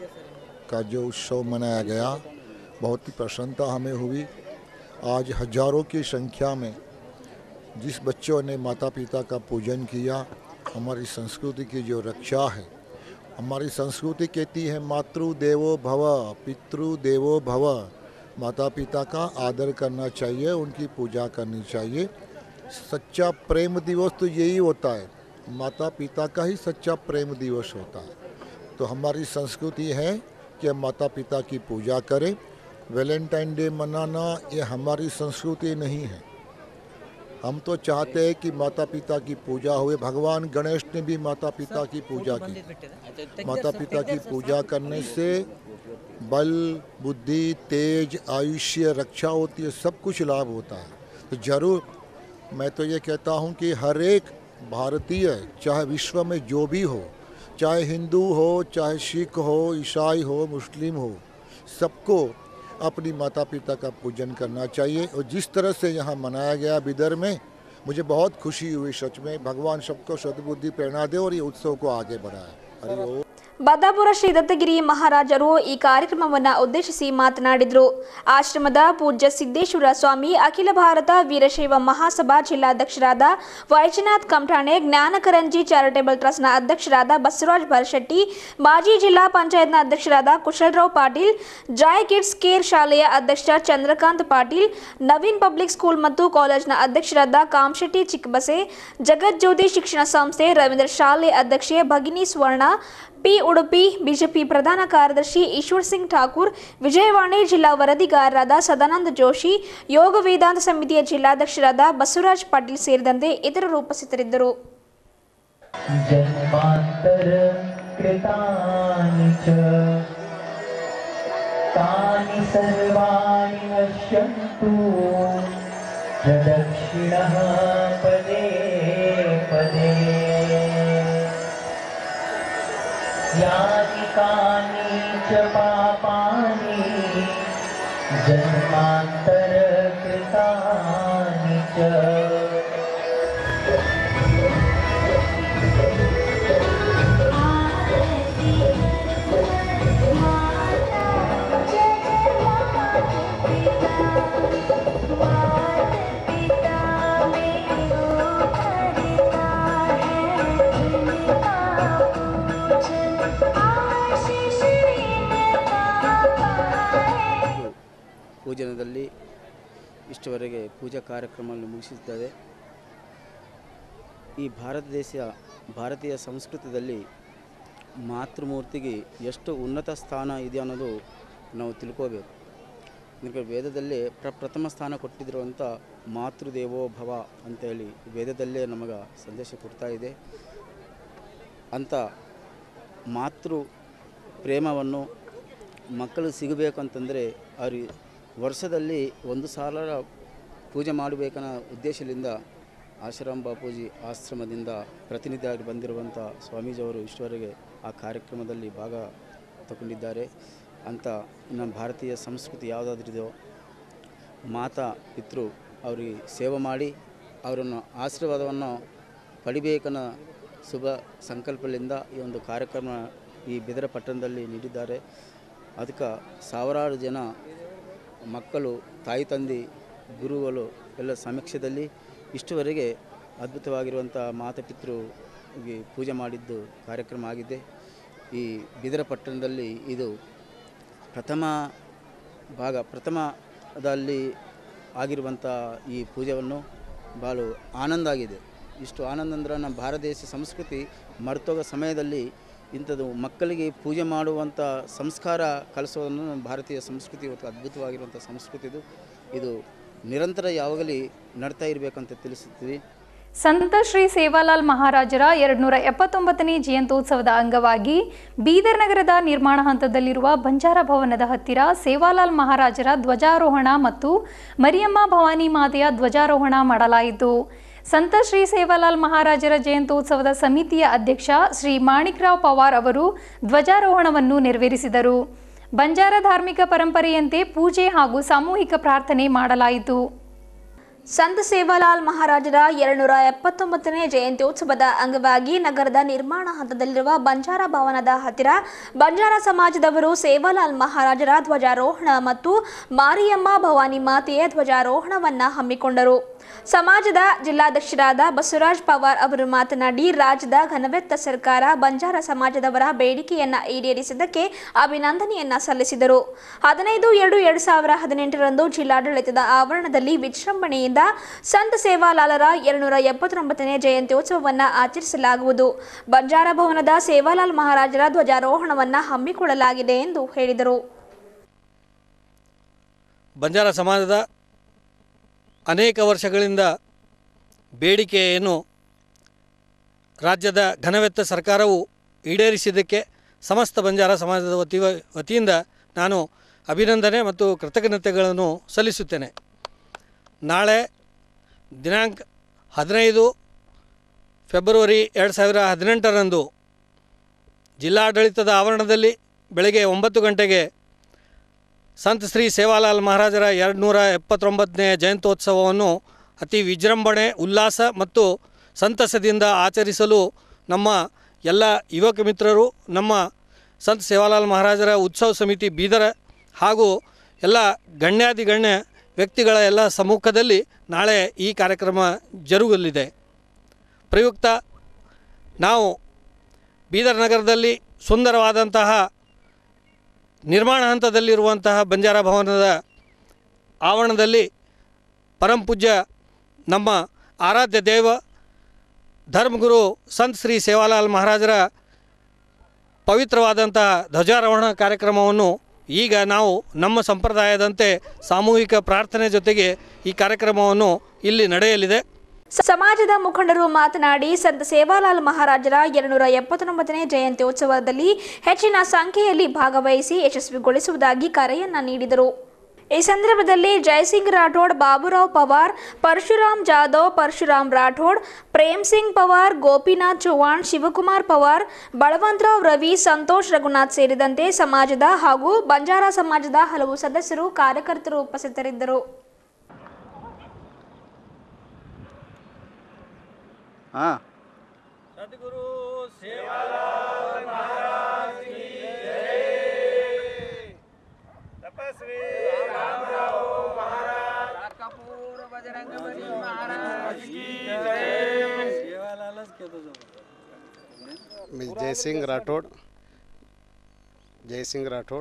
का जो उत्सव मनाया गया बहुत ही प्रसन्नता हमें हुई आज हजारों की संख्या में जिस बच्चों ने माता पिता का पूजन किया हमारी संस्कृति की जो रक्षा है हमारी संस्कृति कहती है मातृ देवो भव पितृ देवो भव माता पिता का आदर करना चाहिए उनकी पूजा करनी चाहिए सच्चा प्रेम दिवस तो यही होता है माता पिता का ही सच्चा प्रेम दिवस होता है तो हमारी संस्कृति है कि हम माता पिता की पूजा करें वैलेंटाइन डे मनाना ये हमारी संस्कृति नहीं है हम तो चाहते हैं कि माता पिता की पूजा हुए भगवान गणेश ने भी माता पिता की पूजा की माता पिता की पूजा करने से बल बुद्धि तेज आयुष्य रक्षा होती है सब कुछ लाभ होता है तो जरूर मैं तो ये कहता हूँ कि हर एक भारतीय चाहे विश्व में जो भी हो चाहे हिंदू हो चाहे सिख हो ईसाई हो मुस्लिम हो सबको अपनी माता पिता का पूजन करना चाहिए और जिस तरह से यहाँ मनाया गया बिदर में मुझे बहुत खुशी हुई सच में भगवान सबको सद्बुद्धि प्रेरणा दे और ये उत्सव को आगे बढ़ाए हरि ओम
ಬದಾಪುರ ಶ್ರೀ ದತ್ತಗಿರಿ ಮಹಾರಾಜರು ಈ ಕಾರ್ಯಕ್ರಮವನ್ನು ಉದ್ದೇಶಿಸಿ ಮಾತನಾಡಿದರು ಆಶ್ರಮದ ಪೂಜ್ಯ ಸಿದ್ದೇಶ್ವರ ಸ್ವಾಮಿ ಅಖಿಲ ಭಾರತ ವೀರಶೈವ ಮಹಾಸಭಾ ಜಿಲ್ಲಾಧ್ಯಕ್ಷರಾದ ವೈಜನಾಥ್ ಕಮಠಾಣೆ ಜ್ಞಾನಕರಂಜಿ ಚಾರಿಟೇಬಲ್ ಟ್ರಸ್ಟ್ನ ಅಧ್ಯಕ್ಷರಾದ ಬಸವರಾಜ್ ಭರಶೆಟ್ಟಿ ಮಾಜಿ ಜಿಲ್ಲಾ ಪಂಚಾಯತ್ನ ಅಧ್ಯಕ್ಷರಾದ Kushalrao Patil Joy Kids Care ಶಾಲೆಯ ಅಧ್ಯಕ್ಷ ಚಂದ್ರಕಾಂತ್ ಪಾಟೀಲ್ ನವೀನ್ ಪಬ್ಲಿಕ್ ಸ್ಕೂಲ್ ಮತ್ತು ಕಾಲೇಜ್ನ ಅಧ್ಯಕ್ಷರಾದ ಕಾಮಶೆಟ್ಟಿ ಚಿಕ್ಕಬಸೆ ಜಗಜ್ಯೋತಿ ಶಿಕ್ಷಣ ಸಂಸ್ಥೆ ರವೀಂದ್ರ ಶಾಲೆ ಅಧ್ಯಕ್ಷೆ ಭಗಿನಿ ಸ್ವರ್ಣ ಪಿ ಉಡುಪಿ ಬಿಜೆಪಿ ಪ್ರಧಾನ ಕಾರ್ಯದರ್ಶಿ ಈಶ್ವರ್ ಸಿಂಗ್ ಠಾಕೂರ್ ವಿಜಯವಾಣಿ ಜಿಲ್ಲಾ ವರದಿಗಾರರಾದ ಸದಾನಂದ ಜೋಶಿ ಯೋಗ ವೇದಾಂತ ಸಮಿತಿಯ ಜಿಲ್ಲಾಧ್ಯಕ್ಷರಾದ ಬಸವರಾಜ್ ಪಾಟೀಲ್ ಸೇರಿದಂತೆ ಇತರರು ಉಪಸ್ಥಿತರಿದ್ದರು
जन्मान्तर कृतानि च तानि सर्वाणि नश्यन्तु प्रदक्षिणः पदे पदे यानि कानि च पापानि जन्मान्तर कृतानि च
ಪೂಜನದಲ್ಲಿ ಇಷ್ಟವರೆಗೆ ಪೂಜಾ ಕಾರ್ಯಕ್ರಮವನ್ನು ಮುಗಿಸಿದ್ದಾರೆ ಈ ಭಾರತ ದೇಶ ಭಾರತೀಯ ಸಂಸ್ಕೃತದಲ್ಲಿ ಮಾತೃಮೂರ್ತಿಗೆ ಎಷ್ಟು ಉನ್ನತ ಸ್ಥಾನ ಇದೆ ಅನ್ನೋದು ನಾವು ತಿಳ್ಕೋಬೇಕು ಅಂದರೆ ವೇದದಲ್ಲೇ ಪ್ರಪ್ರಥಮ ಸ್ಥಾನ ಕೊಟ್ಟಿರುವಂಥ ಮಾತೃದೇವೋ ಭವ ಅಂತೇಳಿ ವೇದದಲ್ಲೇ ನಮಗೆ ಸಂದೇಶ ಕೊಡ್ತಾ ಇದೆ ಅಂಥ ಮಾತೃ ಪ್ರೇಮವನ್ನು ಮಕ್ಕಳು ಸಿಗಬೇಕು ಅಂತಂದರೆ ಅವ್ರಿಗೆ ವರ್ಷದಲ್ಲಿ ಒಂದು ಸಾಲ ಪೂಜೆ ಮಾಡಬೇಕನ್ನೋ ಉದ್ದೇಶದಿಂದ ಆಶ್ರಮ ಬಾಪೂಜಿ ಆಶ್ರಮದಿಂದ ಪ್ರತಿನಿಧಿಯಾಗಿ ಬಂದಿರುವಂಥ ಸ್ವಾಮೀಜಿಯವರು ಇಷ್ಟವರೆಗೆ ಆ ಕಾರ್ಯಕ್ರಮದಲ್ಲಿ ಭಾಗ ತಗೊಂಡಿದ್ದಾರೆ ಅಂತ ನಮ್ಮ ಭಾರತೀಯ ಸಂಸ್ಕೃತಿ ಯಾವುದಾದ್ರಿದೆಯೋ ಮಾತಾ ಪಿತೃ ಅವರಿಗೆ ಸೇವೆ ಮಾಡಿ ಅವರನ್ನು ಆಶೀರ್ವಾದವನ್ನು ಪಡಿಬೇಕನ್ನೋ ಶುಭ ಸಂಕಲ್ಪದಿಂದ ಈ ಒಂದು ಕಾರ್ಯಕ್ರಮ ಈ ಬಿದರ ಪಟ್ಟಣದಲ್ಲಿ ನೀಡಿದ್ದಾರೆ ಅದಕ್ಕೆ ಸಾವಿರಾರು ಜನ ಮಕ್ಕಳು ತಾಯಿ ತಂದೆ ಗುರುಗಳು ಎಲ್ಲ ಸಮಕ್ಷದಲ್ಲಿ ಇಷ್ಟುವರೆಗೆ ಅದ್ಭುತವಾಗಿರುವಂಥ ಮಾತಾಪಿತೃಗೆ ಪೂಜೆ ಮಾಡಿದ್ದು ಕಾರ್ಯಕ್ರಮ ಆಗಿದೆ ಈ ಬಿದರ ಪಟ್ಟಣದಲ್ಲಿ ಇದು ಪ್ರಥಮ ಭಾಗ ಪ್ರಥಮದಲ್ಲಿ ಆಗಿರುವಂಥ ಈ ಪೂಜೆಯನ್ನು ಭಾಳ ಆನಂದ ಆಗಿದೆ ಇಷ್ಟು ಆನಂದ ಅಂದ್ರೆ ನಮ್ಮ ಭಾರತ ದೇಶ ಸಂಸ್ಕೃತಿ ಮರ್ತೋಗೋ ಸಮಯದಲ್ಲಿ ಇಂಥದ್ದು ಮಕ್ಕಳಿಗೆ ಪೂಜೆ ಮಾಡುವಂಥ ಸಂಸ್ಕಾರ ಕಲಿಸೋದನ್ನು ನಮ್ಮ ಭಾರತೀಯ ಸಂಸ್ಕೃತಿ ಇವತ್ತು ಅದ್ಭುತವಾಗಿರುವಂಥ ಸಂಸ್ಕೃತಿ ಇದು ಇದು ನಿರಂತರ ಯಾವಾಗಲೂ ನಡ್ತಾ ಇರಬೇಕಂತ ತಿಳಿಸುತ್ತೀವಿ
ಸಂತ ಶ್ರೀ ಸೇವಾಲಾಲ್ ಮಹಾರಾಜರ ಎರಡುನೂರ ಎಪ್ಪತ್ತೊಂಬತ್ತನೇ ಜಯಂತ್ಯೋತ್ಸವದ ಅಂಗವಾಗಿ ಬೀದರ್ ನಗರದ ನಿರ್ಮಾಣ ಹಂತದಲ್ಲಿರುವ ಬಂಜಾರ ಭವನದ ಹತ್ತಿರ ಸೇವಾಲಾಲ್ ಮಹಾರಾಜರ ಧ್ವಜಾರೋಹಣ ಮತ್ತು ಮರಿಯಮ್ಮ ಭವಾನಿ ಮಾತೆಯ ಧ್ವಜಾರೋಹಣ ಮಾಡಲಾಯಿತು ಸಂತ ಶ್ರೀ ಸೇವಾಲಾಲ್ ಮಹಾರಾಜರ ಜಯಂತ್ಯೋತ್ಸವದ ಸಮಿತಿಯ ಅಧ್ಯಕ್ಷ ಶ್ರೀ ಮಾಣಿಕ್ರಾವ್ ಪವಾರ್ ಅವರು ಧ್ವಜಾರೋಹಣವನ್ನು ನೆರವೇರಿಸಿದರು ಬಂಜಾರ ಧಾರ್ಮಿಕ ಪರಂಪರೆಯಂತೆ ಪೂಜೆ ಹಾಗೂ ಸಾಮೂಹಿಕ ಪ್ರಾರ್ಥನೆ ಮಾಡಲಾಯಿತು
ಸಂತ ಸೇವಾಲಾಲ್ ಮಹಾರಾಜರ ಎರಡುನೂರ ಎಪ್ಪತ್ತೊಂಬತ್ತನೇ ಜಯಂತ್ಯೋತ್ಸವದ ಅಂಗವಾಗಿ ನಗರದ ನಿರ್ಮಾಣ ಹಂತದಲ್ಲಿರುವ ಬಂಜಾರ ಭವನದ ಹತ್ತಿರ ಬಂಜಾರ ಸಮಾಜದವರು ಸೇವಾಲಾಲ್ ಮಹಾರಾಜರ ಧ್ವಜಾರೋಹಣ ಮತ್ತು ಮಾರಿಯಮ್ಮ ಭವಾನಿ ಮಾತೆಯ ಧ್ವಜಾರೋಹಣವನ್ನು ಹಮ್ಮಿಕೊಂಡರು ಸಮಾಜದ ಜಿಲ್ಲಾಧ್ಯಕ್ಷರಾದ ಬಸವರಾಜ್ ಪವಾರ್ ಅವರು ಮಾತನಾಡಿ ರಾಜ್ಯದ ಘನವೆತ್ತ ಸರ್ಕಾರ ಬಂಜಾರ ಸಮಾಜದವರ ಬೇಡಿಕೆಯನ್ನ ಈಡೇರಿಸಿದ್ದಕ್ಕೆ ಅಭಿನಂದನೆಯನ್ನ ಸಲ್ಲಿಸಿದರು ಹದಿನೈದು ಎರಡು ಎರಡು ಸಾವಿರ ಹದಿನೆಂಟರಂದು ಜಿಲ್ಲಾಡಳಿತದ ಆವರಣದಲ್ಲಿ ವಿಜೃಂಭಣೆಯಿಂದ ಸಂತ ಸೇವಾಲಾಲರ ಎರಡುನೂರ ಎಪ್ಪತ್ತೊಂಬತ್ತನೇ ಜಯಂತ್ಯೋತ್ಸವವನ್ನು ಆಚರಿಸಲಾಗುವುದು ಬಂಜಾರ ಭವನದ ಸೇವಾಲಾಲ್ ಮಹಾರಾಜರ ಧ್ವಜಾರೋಹಣವನ್ನು ಹಮ್ಮಿಕೊಳ್ಳಲಾಗಿದೆ ಎಂದು ಹೇಳಿದರು
ಬಂಜಾರ ಸಮಾಜದ ಅನೇಕ ವರ್ಷಗಳಿಂದ ಬೇಡಿಕೆಯನ್ನು ರಾಜ್ಯದ ಘನವೆತ್ತ ಸರ್ಕಾರವು ಈಡೇರಿಸಿದ್ದಕ್ಕೆ ಸಮಸ್ತ ಬಂಜಾರ ಸಮಾಜದ ವತಿ ವತಿಯಿಂದ ನಾನು ಅಭಿನಂದನೆ ಮತ್ತು ಕೃತಜ್ಞತೆಗಳನ್ನು ಸಲ್ಲಿಸುತ್ತೇನೆ ನಾಳೆ ದಿನಾಂಕ ಹದಿನೈದು ಫೆಬ್ರವರಿ ಎರಡು ಸಾವಿರ ಹದಿನೆಂಟರಂದು ಜಿಲ್ಲಾಡಳಿತದ ಆವರಣದಲ್ಲಿ ಬೆಳಗ್ಗೆ ಒಂಬತ್ತು ಗಂಟೆಗೆ ಸಂತ ಶ್ರೀ ಸೇವಾಲಾಲ್ ಮಹಾರಾಜರ ಎರಡು ನೂರ ಎಪ್ಪತ್ತೊಂಬತ್ತನೇ ಜಯಂತ್ಯೋತ್ಸವವನ್ನು ಅತಿ ವಿಜೃಂಭಣೆ ಉಲ್ಲಾಸ ಮತ್ತು ಸಂತಸದಿಂದ ಆಚರಿಸಲು ನಮ್ಮ ಎಲ್ಲ ಯುವಕ ಮಿತ್ರರು ನಮ್ಮ ಸಂತ ಸೇವಾಲಾಲ್ ಮಹಾರಾಜರ ಉತ್ಸವ ಸಮಿತಿ ಬೀದರ ಹಾಗೂ ಎಲ್ಲ ಗಣ್ಯಾದಿ ಗಣ್ಯ ವ್ಯಕ್ತಿಗಳ ಎಲ್ಲ ಸಮ್ಮುಖದಲ್ಲಿ ನಾಳೆ ಈ ಕಾರ್ಯಕ್ರಮ ಜರುಗಲಿದೆ ಪ್ರಯುಕ್ತ ನಾವು ಬೀದರ್ ನಗರದಲ್ಲಿ ಸುಂದರವಾದಂತಹ ನಿರ್ಮಾಣ ಹಂತದಲ್ಲಿರುವಂತಹ ಬಂಜಾರ ಭವನದ ಆವರಣದಲ್ಲಿ ಪರಮಪೂಜ್ಯ ನಮ್ಮ ಆರಾಧ್ಯ ದೇವ ಧರ್ಮಗುರು ಸಂತ್ ಶ್ರೀ ಸೇವಾಲಾಲ್ ಮಹಾರಾಜರ ಪವಿತ್ರವಾದಂತಹ ಧ್ವಜಾರೋಹಣ ಕಾರ್ಯಕ್ರಮವನ್ನು ಈಗ ನಾವು ನಮ್ಮ ಸಂಪ್ರದಾಯದಂತೆ ಸಾಮೂಹಿಕ ಪ್ರಾರ್ಥನೆ ಜೊತೆಗೆ ಈ ಕಾರ್ಯಕ್ರಮವನ್ನು ಇಲ್ಲಿ ನಡೆಯಲಿದೆ
ಸಮಾಜದ ಮುಖಂಡರು ಮಾತನಾಡಿ ಸಂತ ಸೇವಾಲಾಲ್ ಮಹಾರಾಜರ ಎರಡುನೂರ ಎಪ್ಪತ್ತೊಂಬತ್ತನೇ ಜಯಂತಿ ಉತ್ಸವದಲ್ಲಿ ಹೆಚ್ಚಿನ ಸಂಖ್ಯೆಯಲ್ಲಿ ಭಾಗವಹಿಸಿ ಯಶಸ್ವಿಗೊಳಿಸುವುದಾಗಿ ಕರೆಯನ್ನ ನೀಡಿದರು ಈ ಸಂದರ್ಭದಲ್ಲಿ ಜಯಸಿಂಗ್ ರಾಠೋಡ್ ಬಾಬುರಾವ್ ಪವಾರ್ ಪರಶುರಾಮ್ ಜಾಧವ್ ಪರಶುರಾಮ್ ರಾಠೋಡ್ ಪ್ರೇಮ್ ಸಿಂಗ್ ಪವಾರ್ ಗೋಪಿನಾಥ್ ಚೌಹಾಣ್ ಶಿವಕುಮಾರ್ ಪವಾರ್ ಬಳವಂತರಾವ್ ರವಿ ಸಂತೋಷ್ ರಘುನಾಥ್ ಸೇರಿದಂತೆ ಸಮಾಜದ ಹಾಗೂ ಬಂಜಾರ ಸಮಾಜದ ಹಲವು ಸದಸ್ಯರು ಕಾರ್ಯಕರ್ತರು ಉಪಸ್ಥಿತರಿದ್ದರು
ಹಾಂ
मैं जय सिंह राठौड़ जय सिंह राठौड़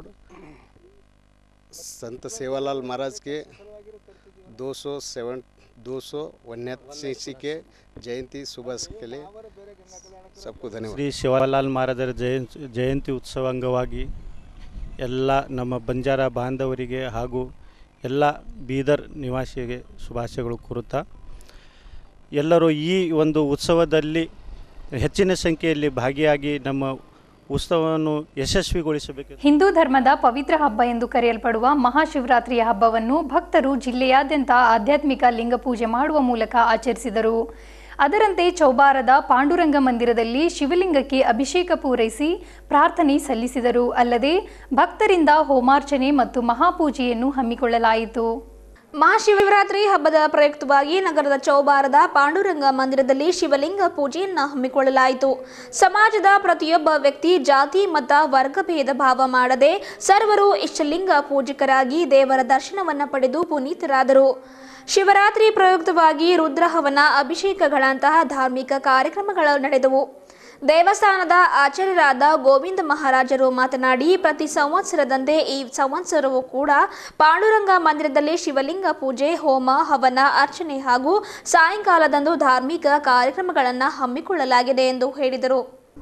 संत सेवालाल महाराज के 207 दो सौ उन्यासी के जयंती सुबह के लिए सबको धन्यवाद
ಶ್ರೀ ಶಿವಲಾಲ್ ಮಹಾರಾಜರ ಜಯಂತಿ ಜಯಂತಿ ಉತ್ಸವ ಅಂಗವಾಗಿ ಎಲ್ಲ ನಮ್ಮ ಬಂಜಾರ ಬಾಂಧವರಿಗೆ ಹಾಗೂ ಎಲ್ಲ ಬೀದರ್ ನಿವಾಸಿಗೆ ಶುಭಾಶಯಗಳು ಕೋರುತ್ತಾ ಎಲ್ಲರೂ ಈ ಒಂದು ಉತ್ಸವದಲ್ಲಿ ಹೆಚ್ಚಿನ ಸಂಖ್ಯೆಯಲ್ಲಿ ಭಾಗಿಯಾಗಿ ನಮ್ಮ ಉತ್ಸವವನ್ನು ಯಶಸ್ವಿಗೊಳಿಸಬೇಕು
ಹಿಂದೂ ಧರ್ಮದ ಪವಿತ್ರ ಹಬ್ಬ ಎಂದು ಕರೆಯಲ್ಪಡುವ ಮಹಾಶಿವರಾತ್ರಿಯ ಹಬ್ಬವನ್ನು ಭಕ್ತರು ಜಿಲ್ಲೆಯಾದ್ಯಂತ ಆಧ್ಯಾತ್ಮಿಕ ಲಿಂಗ ಪೂಜೆ ಮಾಡುವ ಮೂಲಕ ಆಚರಿಸಿದರು ಅದರಂತೆ ಚೌಬಾರದ ಪಾಂಡುರಂಗ ಮಂದಿರದಲ್ಲಿ ಶಿವಲಿಂಗಕ್ಕೆ ಅಭಿಷೇಕ ಪೂರೈಸಿ ಪ್ರಾರ್ಥನೆ ಸಲ್ಲಿಸಿದರು ಅಲ್ಲದೆ ಭಕ್ತರಿಂದ ಹೋಮಾರ್ಚನೆ ಮತ್ತು ಮಹಾಪೂಜೆಯನ್ನು ಹಮ್ಮಿಕೊಳ್ಳಲಾಯಿತು
ಮಹಾಶಿವರಾತ್ರಿ ಹಬ್ಬದ ಪ್ರಯುಕ್ತವಾಗಿ ನಗರದ ಚೌಬಾರದ ಪಾಂಡುರಂಗ ಮಂದಿರದಲ್ಲಿ ಶಿವಲಿಂಗ ಪೂಜೆಯನ್ನು ಹಮ್ಮಿಕೊಳ್ಳಲಾಯಿತು ಸಮಾಜದ ಪ್ರತಿಯೊಬ್ಬ ವ್ಯಕ್ತಿ ಜಾತಿ ಮತ ವರ್ಗ ಭೇದ ಭಾವ ಮಾಡದೆ ಸರ್ವರು ಇಷ್ಟಲಿಂಗ ಪೂಜಕರಾಗಿ ದೇವರ ದರ್ಶನವನ್ನು ಪಡೆದು ಪುನೀತರಾದರು ಶಿವರಾತ್ರಿ ಪ್ರಯುಕ್ತವಾಗಿ ರುದ್ರಹವನ ಅಭಿಷೇಕಗಳಂತಹ ಧಾರ್ಮಿಕ ಕಾರ್ಯಕ್ರಮಗಳು ನಡೆದವು ದೇವಸ್ಥಾನದ ಆಚಾರ್ಯರಾದ ಗೋವಿಂದ ಮಹಾರಾಜರು ಮಾತನಾಡಿ ಪ್ರತಿ ಸಂವತ್ಸರದಂತೆ ಈ ಸಂವತ್ಸರವೂ ಕೂಡ ಪಾಂಡುರಂಗ ಮಂದಿರದಲ್ಲಿ ಶಿವಲಿಂಗ ಪೂಜೆ ಹೋಮ ಹವನ ಅರ್ಚನೆ ಹಾಗೂ ಸಾಯಂಕಾಲದಂದು ಧಾರ್ಮಿಕ ಕಾರ್ಯಕ್ರಮಗಳನ್ನು ಹಮ್ಮಿಕೊಳ್ಳಲಾಗಿದೆ ಎಂದು ಹೇಳಿದರು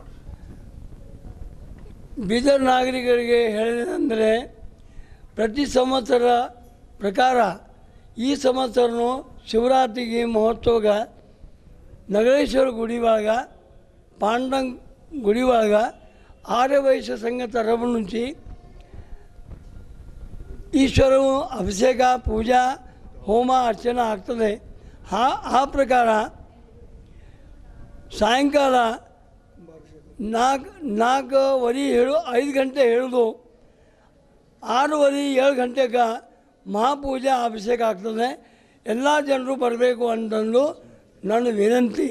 ಬೀದರ್ ನಾಗರಿಕರಿಗೆ ಹೇಳಿದಂದರೆ ಪ್ರತಿ ಸಂವತ್ಸರ ಪ್ರಕಾರ ಈ ಸಂವತ್ಸರನು ಶಿವರಾತ್ರಿಗೆ ಮಹೋತ್ಸವಗ ನಗರೇಶ್ವರ ಗುಡಿ ಒಳಗ ಪಾಂಡಂಗ್ ಗುಡಿ ಒಳಗ ಆರ್ಯವೈಶ್ಯ ಸಂಗತ ರಮಣುಂಚಿ ಈಶ್ವರವು ಅಭಿಷೇಕ ಪೂಜಾ ಹೋಮ ಅರ್ಚನೆ ಆಗ್ತದೆ ಆ ಆ ಪ್ರಕಾರ ಸಾಯಂಕಾಲ ನಾಲ್ಕು ನಾಲ್ಕುವರೆ ಹೇಳು ಐದು ಗಂಟೆ ಹೇಳೋದು ಆರೂವರೆ ಏಳು ಗಂಟೆಗೆ ಮಹಾಪೂಜೆ ಅಭಿಷೇಕ ಆಗ್ತದೆ ಎಲ್ಲ ಜನರು ಬರಬೇಕು ಅಂತಂದು ನನ್ನ ವಿನಂತಿ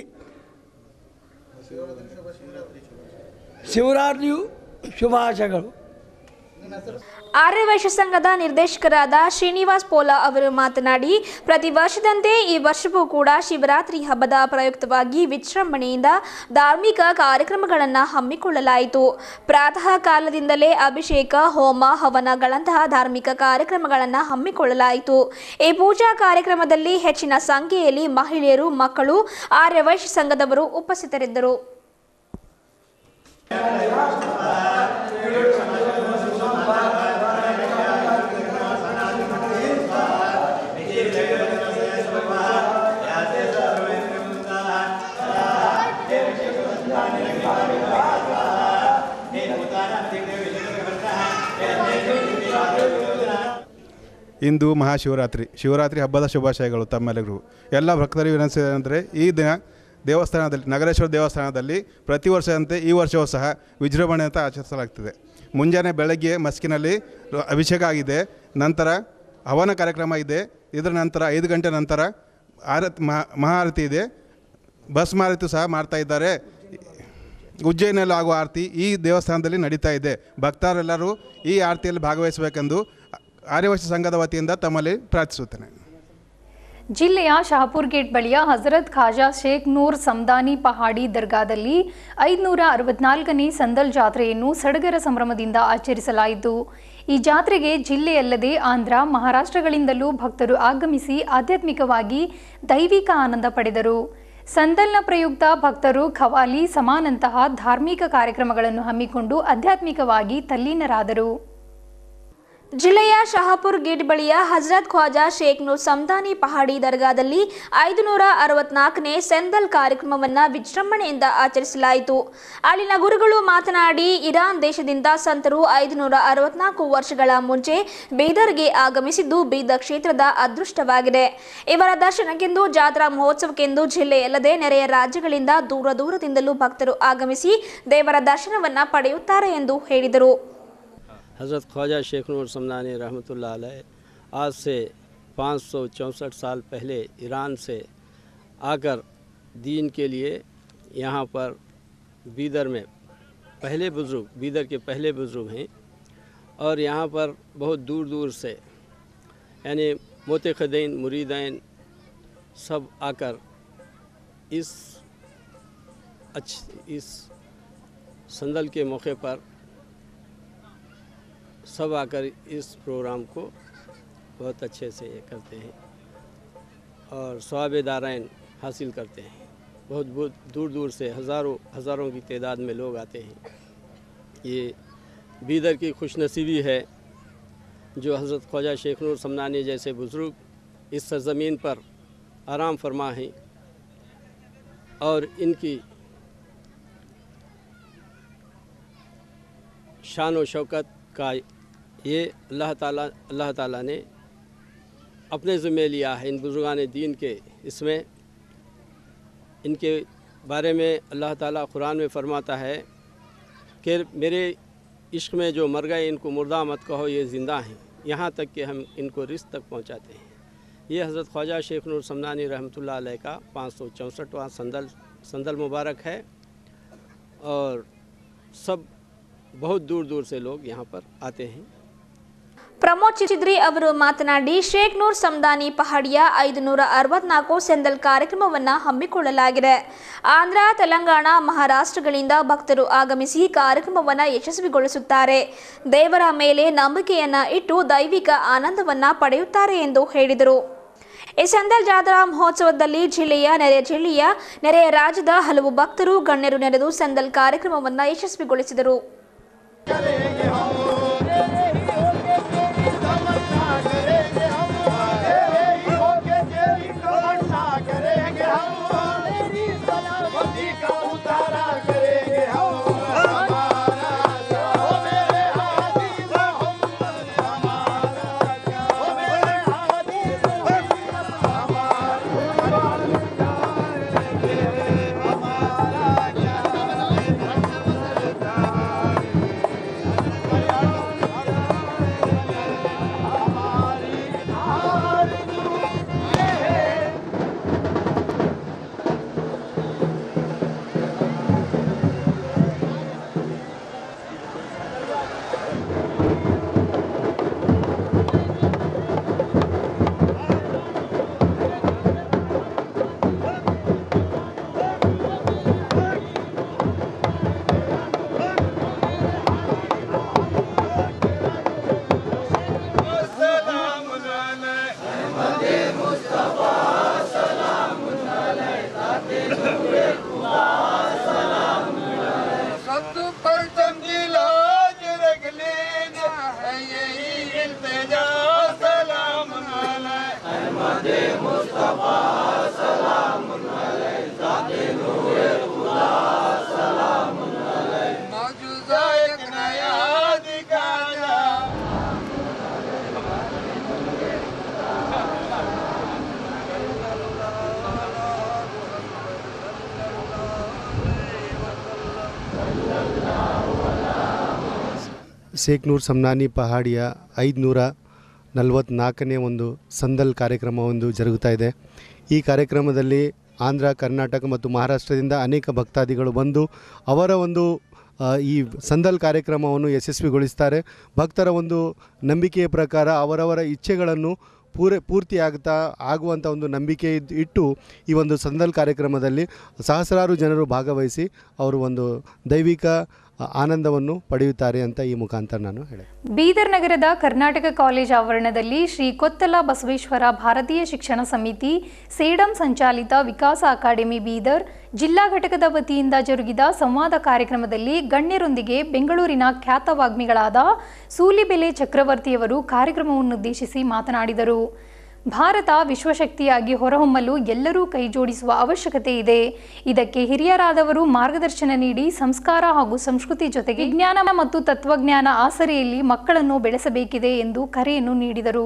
ಶಿವರಾತ್ರಿಯು ಶುಭಾಶಯಗಳು
ಆರ್ಯವೈಶ್ಯ ಸಂಘದ ನಿರ್ದೇಶಕರಾದ ಶ್ರೀನಿವಾಸ್ ಪೋಲಾ ಅವರು ಮಾತನಾಡಿ ಪ್ರತಿ ವರ್ಷದಂತೆ ಈ ವರ್ಷವೂ ಕೂಡ ಶಿವರಾತ್ರಿ ಹಬ್ಬದ ಪ್ರಯುಕ್ತವಾಗಿ ವಿಜೃಂಭಣೆಯಿಂದ ಧಾರ್ಮಿಕ ಕಾರ್ಯಕ್ರಮಗಳನ್ನು ಹಮ್ಮಿಕೊಳ್ಳಲಾಯಿತು ಪ್ರಾತಃ ಕಾಲದಿಂದಲೇ ಅಭಿಷೇಕ ಹೋಮ ಹವನಗಳಂತಹ ಧಾರ್ಮಿಕ ಕಾರ್ಯಕ್ರಮಗಳನ್ನು ಹಮ್ಮಿಕೊಳ್ಳಲಾಯಿತು ಈ ಪೂಜಾ ಕಾರ್ಯಕ್ರಮದಲ್ಲಿ ಹೆಚ್ಚಿನ ಸಂಖ್ಯೆಯಲ್ಲಿ ಮಹಿಳೆಯರು ಮಕ್ಕಳು ಆರ್ಯವೈಶ್ಯ ಸಂಘದವರು ಉಪಸ್ಥಿತರಿದ್ದರು
ಇಂದು ಮಹಾಶಿವರಾತ್ರಿ ಶಿವರಾತ್ರಿ ಹಬ್ಬದ ಶುಭಾಶಯಗಳು ತಮ್ಮೆಲ್ಲರಿಗೂ ಎಲ್ಲ ಭಕ್ತರಿಗೆ ವಿನಂತಿಸಿದರೆ ಈ ದಿನ ದೇವಸ್ಥಾನದಲ್ಲಿ ನಗರೇಶ್ವರ ದೇವಸ್ಥಾನದಲ್ಲಿ ಪ್ರತಿ ವರ್ಷದಂತೆ ಈ ವರ್ಷವೂ ಸಹ ವಿಜೃಂಭಣೆ ಅಂತ ಆಚರಿಸಲಾಗ್ತದೆ ಮುಂಜಾನೆ ಬೆಳಗ್ಗೆ ಮಸ್ಕಿನಲ್ಲಿ ಅಭಿಷೇಕ ಆಗಿದೆ ನಂತರ ಹವನ ಕಾರ್ಯಕ್ರಮ ಇದೆ ಇದರ ನಂತರ ಐದು ಗಂಟೆ ನಂತರ ಆರತಿ ಮಹಾ ಮಹಾರತಿ ಇದೆ ಭಸ್ಮಾರತಿ ಸಹ ಮಾಡ್ತಾ ಇದ್ದಾರೆ ಉಜ್ಜಯಿನಿಯಲ್ಲಿ ಆಗುವ ಆರತಿ ಈ ದೇವಸ್ಥಾನದಲ್ಲಿ ನಡೀತಾ ಇದೆ ಭಕ್ತರೆಲ್ಲರೂ ಈ ಆರತಿಯಲ್ಲಿ ಭಾಗವಹಿಸಬೇಕೆಂದು ಆರ್ಯವೈಶ್ಯ ಸಂಘದ ವತಿಯಿಂದ ತಮ್ಮಲ್ಲಿ ಪ್ರಾರ್ಥಿಸುತ್ತೇನೆ
ಜಿಲ್ಲೆಯ ಶಹಾಪುರ್ ಗೇಟ್ ಬಳಿಯ ಹಜರತ್ ಖಾಜಾ ಶೇಖ್ ನೂರ್ ಸಮದಾನಿ ಪಹಾಡಿ ದರ್ಗಾದಲ್ಲಿ ಐದುನೂರ ಅರವತ್ನಾಲ್ಕನೇ ಸಂದಲ್ ಜಾತ್ರೆಯನ್ನು ಸಡಗರ ಸಂಭ್ರಮದಿಂದ ಆಚರಿಸಲಾಯಿತು ಈ ಜಾತ್ರೆಗೆ ಜಿಲ್ಲೆಯಲ್ಲದೆ ಆಂಧ್ರ ಮಹಾರಾಷ್ಟ್ರಗಳಿಂದಲೂ ಭಕ್ತರು ಆಗಮಿಸಿ ಆಧ್ಯಾತ್ಮಿಕವಾಗಿ ದೈವಿಕ ಆನಂದ ಪಡೆದರು ಸಂದಲ್ನ ಪ್ರಯುಕ್ತ ಭಕ್ತರು ಖವಾಲಿ ಸಮಾನಂತಹ ಧಾರ್ಮಿಕ ಕಾರ್ಯಕ್ರಮಗಳನ್ನು ಹಮ್ಮಿಕೊಂಡು ಆಧ್ಯಾತ್ಮಿಕವಾಗಿ ತಲ್ಲೀನರಾದರು
ಜಿಲ್ಲೆಯ ಶಹಾಪುರ್ ಗೇಟ್ ಬಳಿಯ ಹಜರತ್ ಖ್ವಾಜಾ ಶೇಖ್ ನೂರ್ ಸಮದಾನಿ ಪಹಾಡಿ ದರ್ಗಾದಲ್ಲಿ ಐದುನೂರ ಅರವತ್ನಾಲ್ಕನೇ ಸೆಂದಲ್ ಕಾರ್ಯಕ್ರಮವನ್ನು ವಿಜೃಂಭಣೆಯಿಂದ ಆಚರಿಸಲಾಯಿತು ಅಲ್ಲಿನ ಗುರುಗಳು ಮಾತನಾಡಿ ಇರಾನ್ ದೇಶದಿಂದ ಸಂತರು ಐದುನೂರ ಅರವತ್ನಾಲ್ಕು ವರ್ಷಗಳ ಮುಂಚೆ ಬೀದರ್ಗೆ ಆಗಮಿಸಿದ್ದು ಬೀದರ್ ಕ್ಷೇತ್ರದ ಅದೃಷ್ಟವಾಗಿದೆ ಇವರ ದರ್ಶನಕ್ಕೆಂದು ಜಾತ್ರಾ ಮಹೋತ್ಸವಕ್ಕೆಂದು ಜಿಲ್ಲೆಯಲ್ಲದೆ ನೆರೆಯ ರಾಜ್ಯಗಳಿಂದ ದೂರ ದೂರದಿಂದಲೂ ಭಕ್ತರು ಆಗಮಿಸಿ ದೇವರ ದರ್ಶನವನ್ನ ಪಡೆಯುತ್ತಾರೆ ಎಂದು ಹೇಳಿದರು
हज़रत ख्वाजा शेख नूर समदानी रहमतुल्लाह अलैह आज से पाँच सौ चौंसठ साल पहले ईरान से आकर दीन के लिए यहाँ पर बीदर में पहले बुज़ुर्ग बीदर के पहले बुज़ुर्ग हैं और यहाँ पर बहुत दूर दूर से यानी मोतखदैन मुरीदैन सब आकर इस अच्छ इस संदल के मौके पर सब आकर इस प्रोग्राम को बहुत अच्छे से करते हैं और स्वाब दारायन हासिल करते हैं बहुत बहुत दूर दूर से हज़ारों हज़ारों की तादाद में लोग आते हैं ये बीदर की खुशनसीबी है जो हज़रत ख्वाजा शेख नूर समनानी जैसे बुज़ुर्ग इस सरज़मीन पर आराम फरमा हैं और इनकी शान व शौकत का ये अल्लाह ताला अल्लाह ताला ने अपने ज़िम्मे लिया है इन बुज़ुर्गान दीन के इसमें इनके बारे में अल्लाह ताला कुरान में फरमाता है कि मेरे इश्क में जो मर गए इनको मुर्दा मत कहो ये ज़िंदा हैं यहाँ तक कि हम इनको रिस्क तक पहुँचाते हैं ये हज़रत ख्वाजा शेख नूर समदानी रहमतुल्लाह अलैह का पाँच सौ चौंसठवां संदल संदल मुबारक है और सब बहुत दूर दूर से लोग यहाँ पर आते हैं
ಪ್ರಮೋದ್ ಚಿಚಿದ್ರಿ ಅವರು ಮಾತನಾಡಿ ಶೇಖ್ ನೂರ್ ಸಮದಾನಿ ಪಹಾಡಿಯ ಐದುನೂರ ಅರವತ್ನಾಲ್ಕು ಸೆಂದಲ್ ಕಾರ್ಯಕ್ರಮವನ್ನ ಹಮ್ಮಿಕೊಳ್ಳಲಾಗಿದೆ ಆಂಧ್ರ ತೆಲಂಗಾಣ ಮಹಾರಾಷ್ಟ್ರಗಳಿಂದ ಭಕ್ತರು ಆಗಮಿಸಿ ಕಾರ್ಯಕ್ರಮವನ್ನ ಯಶಸ್ವಿಗೊಳಿಸುತ್ತಾರೆ ದೇವರ ಮೇಲೆ ನಂಬಿಕೆಯನ್ನ ಇಟ್ಟು ದೈವಿಕ ಆನಂದವನ್ನ ಪಡೆಯುತ್ತಾರೆ ಎಂದು ಹೇಳಿದರು ಈ ಸಂದಲ್ ಜಾತ್ರಾ ಮಹೋತ್ಸವದಲ್ಲಿ ಜಿಲ್ಲೆಯ ನೆರೆಯ ಜಿಲ್ಲೆಯ ನೆರೆಯ ರಾಜ್ಯದ ಹಲವು ಭಕ್ತರು ಗಣ್ಯರು ನೆರೆದು ಸಂದಲ್ ಕಾರ್ಯಕ್ರಮವನ್ನ ಯಶಸ್ವಿಗೊಳಿಸಿದರು
ಶೇಖ್ನೂರ್ ಸಮನಾನಿ ಪಹಾಡಿಯ ಐದುನೂರ ನಲವತ್ತ್ನಾಲ್ಕನೇ ಒಂದು ಸಂದಲ್ ಕಾರ್ಯಕ್ರಮ ಒಂದು ಜರುಗುತ್ತಾ ಇದೆ ಈ ಕಾರ್ಯಕ್ರಮದಲ್ಲಿ ಆಂಧ್ರ ಕರ್ನಾಟಕ ಮತ್ತು ಮಹಾರಾಷ್ಟ್ರದಿಂದ ಅನೇಕ ಭಕ್ತಾದಿಗಳು ಬಂದು ಅವರ ಒಂದು ಆ, ಈ ಸಂದಲ್ ಕಾರ್ಯಕ್ರಮವನ್ನು ಯಶಸ್ವಿಗೊಳಿಸ್ತಾರೆ ಭಕ್ತರ ಒಂದು ನಂಬಿಕೆಯ ಪ್ರಕಾರ ಅವರವರ ಇಚ್ಛೆಗಳನ್ನು ಪೂರೈ ಪೂರ್ತಿಯಾಗ್ತಾ ಆಗುವಂಥ ಒಂದು ನಂಬಿಕೆ ಇದ್- ಇಟ್ಟು ಈ ಒಂದು ಸಂದಲ್ ಕಾರ್ಯಕ್ರಮದಲ್ಲಿ ಸಹಸ್ರಾರು ಜನರು ಭಾಗವಹಿಸಿ ಅವರು ಒಂದು ದೈವಿಕ ಆ, ಆನಂದವನ್ನು ಪಡೆಯುತ್ತಾರೆ ಅಂತ ಈ ಮುಖಾಂತರ ನಾನು ಹೇಳಿ
ಬೀದರ್ ನಗರದ ಕರ್ನಾಟಕ ಕಾಲೇಜ್ ಆವರಣದಲ್ಲಿ ಶ್ರೀ ಕೊತ್ತಲ ಬಸವೇಶ್ವರ ಭಾರತೀಯ ಶಿಕ್ಷಣ ಸಮಿತಿ ಸೇಡಂ ಸಂಚಾಲಿತ ವಿಕಾಸ ಅಕಾಡೆಮಿ ಬೀದರ್ ಜಿಲ್ಲಾ ಘಟಕದ ವತಿಯಿಂದ ಜರುಗಿದ ಸಂವಾದ ಕಾರ್ಯಕ್ರಮದಲ್ಲಿ ಗಣ್ಯರೊಂದಿಗೆ ಬೆಂಗಳೂರಿನ ಖ್ಯಾತ ವಾಗ್ಮಿಗಳಾದ ಸೂಲಿಬೆಲೆ ಚಕ್ರವರ್ತಿಯವರು ಕಾರ್ಯಕ್ರಮವನ್ನುದ್ದೇಶಿಸಿ ಮಾತನಾಡಿದರು ಭಾರತ ವಿಶ್ವಶಕ್ತಿಯಾಗಿ ಹೊರಹೊಮ್ಮಲು ಎಲ್ಲರೂ ಕೈಜೋಡಿಸುವ ಅವಶ್ಯಕತೆ ಇದೆ ಇದಕ್ಕೆ ಹಿರಿಯರಾದವರು ಮಾರ್ಗದರ್ಶನ ನೀಡಿ ಸಂಸ್ಕಾರ ಹಾಗೂ ಸಂಸ್ಕೃತಿ ಜೊತೆಗೆ ವಿಜ್ಞಾನ ಮತ್ತು ತತ್ವಜ್ಞಾನ ಆಸರೆಯಲ್ಲಿ ಮಕ್ಕಳನ್ನು ಬೆಳೆಸಬೇಕಿದೆ ಎಂದು ಕರೆಯನ್ನು ನೀಡಿದರು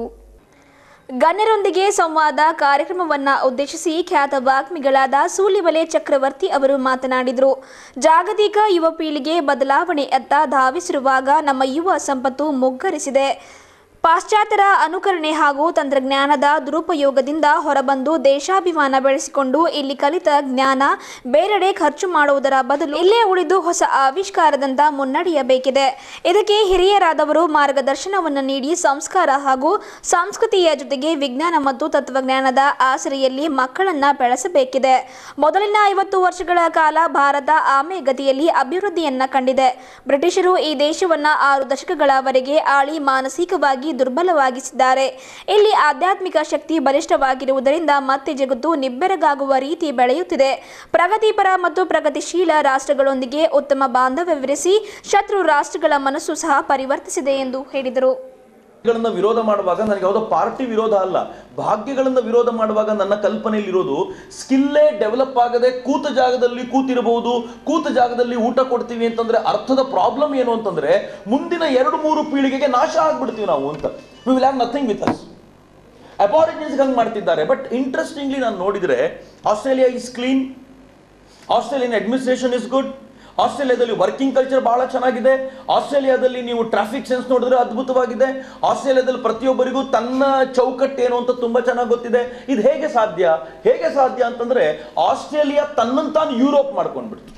ಗಣ್ಯರೊಂದಿಗೆ ಸಂವಾದ ಕಾರ್ಯಕ್ರಮವನ್ನ ಉದ್ದೇಶಿಸಿ ಖ್ಯಾತ ವಾಗ್ಮಿಗಳಾದ ಸೂಲಿಬಲೆ ಚಕ್ರವರ್ತಿ ಅವರು ಮಾತನಾಡಿದರು ಜಾಗತಿಕ ಯುವ ಪೀಳಿಗೆ ಬದಲಾವಣೆಯತ್ತ ಧಾವಿಸಿರುವಾಗ ನಮ್ಮ ಯುವ ಸಂಪತ್ತು ಮುಗ್ಗರಿಸಿದೆ ಪಾಶ್ಚಾತ್ಯರ ಅನುಕರಣೆ ಹಾಗೂ ತಂತ್ರಜ್ಞಾನದ ದುರುಪಯೋಗದಿಂದ ಹೊರಬಂದು ದೇಶಾಭಿಮಾನ ಬೆಳೆಸಿಕೊಂಡು ಇಲ್ಲಿ ಕಲಿತ ಜ್ಞಾನ ಬೇರೆಡೆ ಖರ್ಚು ಮಾಡುವುದರ ಬದಲು ಇಲ್ಲೇ ಉಳಿದು ಹೊಸ ಆವಿಷ್ಕಾರದಂತ ಮುನ್ನಡೆಯಬೇಕಿದೆ ಇದಕ್ಕೆ ಹಿರಿಯರಾದವರು ಮಾರ್ಗದರ್ಶನವನ್ನು ನೀಡಿ ಸಂಸ್ಕಾರ ಹಾಗೂ ಸಂಸ್ಕೃತಿಯ ಜೊತೆಗೆ ವಿಜ್ಞಾನ ಮತ್ತು ತತ್ವಜ್ಞಾನದ ಆಸರೆಯಲ್ಲಿ ಮಕ್ಕಳನ್ನ ಬೆಳೆಸಬೇಕಿದೆ ಮೊದಲಿನ ಐವತ್ತು ವರ್ಷಗಳ ಕಾಲ ಭಾರತ ಆಮೆ ಗತಿಯಲ್ಲಿ ಅಭಿವೃದ್ಧಿಯನ್ನ ಕಂಡಿದೆ ಬ್ರಿಟಿಷರು ಈ ದೇಶವನ್ನ ಆರು ದಶಕಗಳವರೆಗೆ ಆಳಿ ಮಾನಸಿಕವಾಗಿ ದುರ್ಬಲವಾಗಿಸಿದ್ದಾರೆ ಇಲ್ಲಿ ಆಧ್ಯಾತ್ಮಿಕ ಶಕ್ತಿ ಬಲಿಷ್ಠವಾಗಿರುವುದರಿಂದ ಮತ್ತೆ ಜಗತ್ತು ನಿಬ್ಬೆರಗಾಗುವ ರೀತಿ ಬೆಳೆಯುತ್ತಿದೆ ಪ್ರಗತಿಪರ ಮತ್ತು ಪ್ರಗತಿಶೀಲ ರಾಷ್ಟ್ರಗಳೊಂದಿಗೆ ಉತ್ತಮ ಬಾಂಧವ್ಯವಿರಿಸಿ ಶತ್ರು ರಾಷ್ಟ್ರಗಳ ಮನಸ್ಸು ಸಹ ಪರಿವರ್ತಿಸಿದೆ ಎಂದು ಹೇಳಿದರು
ಗಳನ್ನ ವಿರೋಧ ಮಾಡುವಾಗ ನನಗೆ ಯಾವುದೋ ಪಾರ್ಟಿ ವಿರೋಧ ಅಲ್ಲ ಭಾಗ್ಯಗಳನ್ನ ವಿರೋಧ ಮಾಡುವಾಗ ನನ್ನ ಕಲ್ಪನೆಯಲ್ಲಿ ಇರೋದು ಸ್ಕಿಲ್ಲೇ ಡೆವಲಪ್ ಆಗದೆ ಕೂತ ಜಾಗದಲ್ಲಿ ಕೂತಿರಬಹುದು ಕೂತ ಜಾಗದಲ್ಲಿ ಊಟ ಕೊಡ್ತೀವಿ ಅಂತಂದ್ರೆ ಅರ್ಥದ ಪ್ರಾಬ್ಲಮ್ ಏನು ಅಂತಂದ್ರೆ ಮುಂದಿನ ಎರಡು ಮೂರು ಪೀಳಿಗೆಗೆ ನಾಶ ಆಗ್ಬಿಡ್ತೀವಿ ನಾವು ಅಂತ we will have nothing with us aborigines ಹಂಗೆ ಮಾಡ್ತಿದ್ದಾರೆ ಬಟ್ ಇಂಟ್ರೆಸ್ಟಿಂಗ್ಲಿ ನಾನು ನೋಡಿದರೆ Australia is clean Australian administration is good ಆಸ್ಟ್ರೇಲಿಯಾದಲ್ಲಿ ವರ್ಕಿಂಗ್ ಕಲ್ಚರ್ ಬಹಳ ಚೆನ್ನಾಗಿದೆ ಆಸ್ಟ್ರೇಲಿಯಾದಲ್ಲಿ ನೀವು ಟ್ರಾಫಿಕ್ ಸೆನ್ಸ್ ನೋಡಿದ್ರೆ ಅದ್ಭುತವಾಗಿದೆ ಆಸ್ಟ್ರೇಲಿಯಾದಲ್ಲಿ ಪ್ರತಿಯೊಬ್ಬರಿಗೂ ತನ್ನ ಚೌಕಟ್ಟು ಏನು ಅಂತ ತುಂಬಾ ಚೆನ್ನಾಗಿ ಗೊತ್ತಿದೆ ಇದು ಹೇಗೆ ಸಾಧ್ಯ ಹೇಗೆ ಸಾಧ್ಯ ಅಂತಂದ್ರೆ ಆಸ್ಟ್ರೇಲಿಯಾ ತನ್ನನ್ನು ತಾನು ಯುರೋಪ್ ಮಾಡ್ಕೊಂಡ್ಬಿಡ್ತು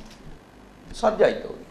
ಸಾಧ್ಯ ಆಯ್ತು ಅವರಿಗೆ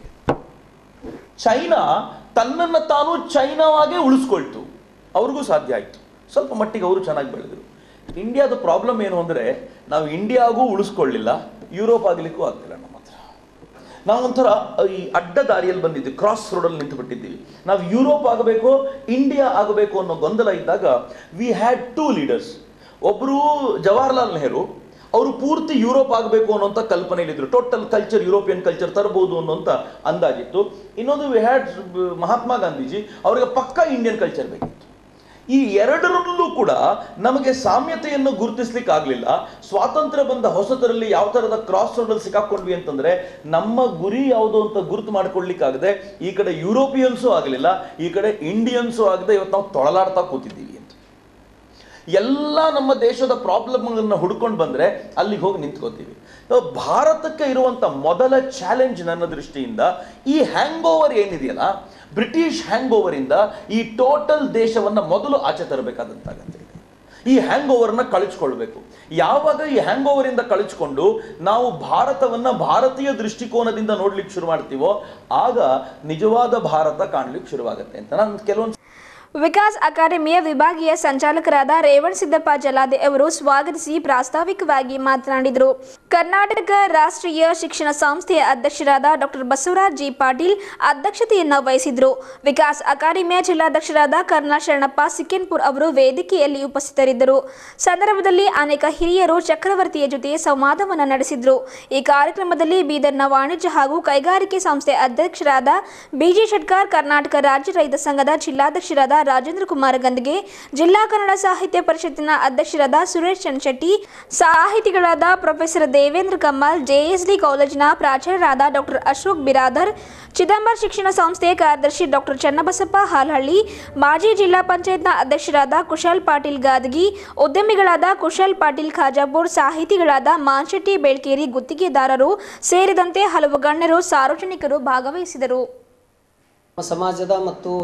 ಚೈನಾ ತನ್ನನ್ನು ತಾನು ಚೈನಾವಾಗೇ ಉಳಿಸ್ಕೊಳ್ತು ಅವ್ರಿಗೂ ಸಾಧ್ಯ ಆಯಿತು ಸ್ವಲ್ಪ ಮಟ್ಟಿಗೆ ಅವರು ಚೆನ್ನಾಗಿ ಬೆಳೆದರು ಇಂಡಿಯಾದ ಪ್ರಾಬ್ಲಮ್ ಏನು ಅಂದರೆ ನಾವು ಇಂಡಿಯಾಗೂ ಉಳಿಸ್ಕೊಳ್ಳಿಲ್ಲ ಯುರೋಪ್ ಆಗಲಿಕ್ಕೂ ಆಗ್ತಿಲ್ಲ ನಮ್ಮ ಹತ್ರ ನಾವೊಂಥರ ಈ ಅಡ್ಡ ದಾರಿಯಲ್ಲಿ ಬಂದಿದ್ದೀವಿ ಕ್ರಾಸ್ ರೋಡಲ್ಲಿ ನಿಂತು ಬಿಟ್ಟಿದ್ದೀವಿ ನಾವು ಯುರೋಪ್ ಆಗಬೇಕು ಇಂಡಿಯಾ ಆಗಬೇಕು ಅನ್ನೋ ಗೊಂದಲ ಇದ್ದಾಗ ವಿ ಹ್ಯಾಡ್ ಟೂ ಲೀಡರ್ಸ್ ಒಬ್ಬರು ಜವಾಹರ್ಲಾಲ್ ನೆಹರು ಅವರು ಪೂರ್ತಿ ಯುರೋಪ್ ಆಗಬೇಕು ಅನ್ನೋಂಥ ಕಲ್ಪನೆಯಲ್ಲಿದ್ದರು ಟೋಟಲ್ ಕಲ್ಚರ್ ಯುರೋಪಿಯನ್ ಕಲ್ಚರ್ ತರಬಹುದು ಅನ್ನೋಂಥ ಅಂದಾಜಿತ್ತು ಇನ್ನೊಂದು ವಿ ಹ್ಯಾಡ್ ಮಹಾತ್ಮ ಗಾಂಧೀಜಿ ಅವರಿಗೆ ಪಕ್ಕಾ ಇಂಡಿಯನ್ ಕಲ್ಚರ್ ಬೇಕಿತ್ತು ಈ ಎರಡರಲ್ಲೂ ಕೂಡ ನಮಗೆ ಸಾಮ್ಯತೆಯನ್ನು ಗುರುತಿಸ್ಲಿಕ್ಕೆ ಆಗಲಿಲ್ಲ ಸ್ವಾತಂತ್ರ್ಯ ಬಂದ ಹೊಸತರಲ್ಲಿ ಯಾವ ಥರದ ಕ್ರಾಸ್ ರೋಡಲ್ಲಿ ಸಿಕ್ಕಾಕೊಂಡ್ವಿ ಅಂತಂದ್ರೆ ನಮ್ಮ ಗುರಿ ಯಾವುದು ಅಂತ ಗುರುತು ಮಾಡ್ಕೊಳ್ಲಿಕ್ಕಾಗದೆ ಈ ಕಡೆ ಯುರೋಪಿಯನ್ಸು ಆಗಲಿಲ್ಲ ಈ ಕಡೆ ಇಂಡಿಯನ್ಸು ಆಗದೆ ಇವತ್ತು ನಾವು ತೊಳಲಾಡ್ತಾ ಕೂತಿದ್ದೀವಿ ಅಂತ ಎಲ್ಲ ನಮ್ಮ ದೇಶದ ಪ್ರಾಬ್ಲಮ್ಗಳನ್ನ ಹುಡ್ಕೊಂಡು ಬಂದ್ರೆ ಅಲ್ಲಿಗೆ ಹೋಗಿ ನಿಂತ್ಕೋತೀವಿ ನಾವು ಭಾರತಕ್ಕೆ ಇರುವಂತ ಮೊದಲ ಚಾಲೆಂಜ್ ನನ್ನ ದೃಷ್ಟಿಯಿಂದ ಈ ಹ್ಯಾಂಗ್ ಓವರ್ ಏನಿದೆಯಲ್ಲ ಬ್ರಿಟಿಷ್ ಹ್ಯಾಂಗ್ ಓವರ್ ಇಂದ ಈ ಟೋಟಲ್ ದೇಶವನ್ನ ಮೊದಲು ಆಚೆ ತರಬೇಕಾದಂತಾಗತ್ತೆ ಈ ಹ್ಯಾಂಗ್ ಓವರ್ನ ಕಳಿಸ್ಕೊಳ್ಬೇಕು ಯಾವಾಗ ಈ ಹ್ಯಾಂಗ್ ಓವರ್ ಇಂದ ಕಳಿಸ್ಕೊಂಡು ನಾವು ಭಾರತವನ್ನ ಭಾರತೀಯ ದೃಷ್ಟಿಕೋನದಿಂದ ನೋಡ್ಲಿಕ್ಕೆ ಶುರು ಮಾಡ್ತೀವೋ ಆಗ ನಿಜವಾದ ಭಾರತ ಕಾಣ್ಲಿಕ್ಕೆ ಶುರುವಾಗುತ್ತೆ ಅಂತ ನಾನು ಕೆಲವೊಂದು
ವಿಕಾಸ್ ಅಕಾಡೆಮಿಯ ವಿಭಾಗೀಯ ಸಂಚಾಲಕರಾದ ರೇವಣ್ ಸಿದ್ದಪ್ಪ ಜಲಾದೆ ಅವರು ಸ್ವಾಗತಿಸಿ ಪ್ರಾಸ್ತಾವಿಕವಾಗಿ ಮಾತನಾಡಿದರು ಕರ್ನಾಟಕ ರಾಷ್ಟ್ರೀಯ ಶಿಕ್ಷಣ ಸಂಸ್ಥೆಯ ಅಧ್ಯಕ್ಷರಾದ ಡಾಕ್ಟರ್ ಬಸವರಾಜ್ ಜಿ ಪಾಟೀಲ್ ಅಧ್ಯಕ್ಷತೆಯನ್ನ ವಹಿಸಿದ್ರು ವಿಕಾಸ್ ಅಕಾಡೆಮಿಯ ಜಿಲ್ಲಾಧ್ಯಕ್ಷರಾದ ಕರ್ನಲ್ ಶರಣಪ್ಪ ಸಿಕ್ಕನ್ಪುರ್ ಅವರು ವೇದಿಕೆಯಲ್ಲಿ ಉಪಸ್ಥಿತರಿದ್ದರು ಸಂದರ್ಭದಲ್ಲಿ ಅನೇಕ ಹಿರಿಯರು ಚಕ್ರವರ್ತಿಯ ಜೊತೆ ಸಂವಾದವನ್ನು ನಡೆಸಿದ್ರು ಈ ಕಾರ್ಯಕ್ರಮದಲ್ಲಿ ಬೀದರ್ನ ವಾಣಿಜ್ಯ ಹಾಗೂ ಕೈಗಾರಿಕೆ ಸಂಸ್ಥೆ ಅಧ್ಯಕ್ಷರಾದ ಬಿಜಿ ಶೆಟ್ಕಾರ್ ಕರ್ನಾಟಕ ರಾಜ್ಯ ರೈತ ಸಂಘದ ಜಿಲ್ಲಾಧ್ಯಕ್ಷರಾದ ರಾಜೇಂದ್ರ ಕುಮಾರ್ ಗಂದ್ಗೆ ಜಿಲ್ಲಾ ಕನ್ನಡ ಸಾಹಿತ್ಯ ಪರಿಷತ್ತಿನ ಅಧ್ಯಕ್ಷರಾದ ಸುರೇಶ್ ಚನ್ಶೆಟ್ಟಿ ಸಾಹಿತಿಗಳಾದ ಪ್ರೊಫೆಸರ್ ದೇವೇಂದ್ರ ಕಮ್ಮಲ್ ಜೆಎಸ್ಡಿ ಕಾಲೇಜಿನ ಪ್ರಾಚಾರ್ಯರಾದ ಡಾಕ್ಟರ್ ಅಶೋಕ್ ಬಿರಾದರ್ ಚಿದಂಬರ್ ಶಿಕ್ಷಣ ಸಂಸ್ಥೆ ಕಾರ್ಯದರ್ಶಿ ಡಾಕ್ಟರ್ ಚನ್ನಬಸಪ್ಪ ಹಾಲ್ಹಳ್ಳಿ ಮಾಜಿ ಜಿಲ್ಲಾ ಪಂಚಾಯತ್ನ ಅಧ್ಯಕ್ಷರಾದ ಕುಶಾಲ್ ಪಾಟೀಲ್ ಗಾದಗಿ ಉದ್ಯಮಿಗಳಾದ ಕುಶಾಲ್ ಪಾಟೀಲ್ ಖಾಜಾಪುರ್ ಸಾಹಿತಿಗಳಾದ ಮಾನ್ಶೆಟ್ಟಿ ಬೇಳ್ಕೇರಿ ಗುತ್ತಿಗೆದಾರರು ಸೇರಿದಂತೆ ಹಲವು ಗಣ್ಯರು ಸಾರ್ವಜನಿಕರು ಭಾಗವಹಿಸಿದರು
ನಮ್ಮ ಸಮಾಜದ ಮತ್ತು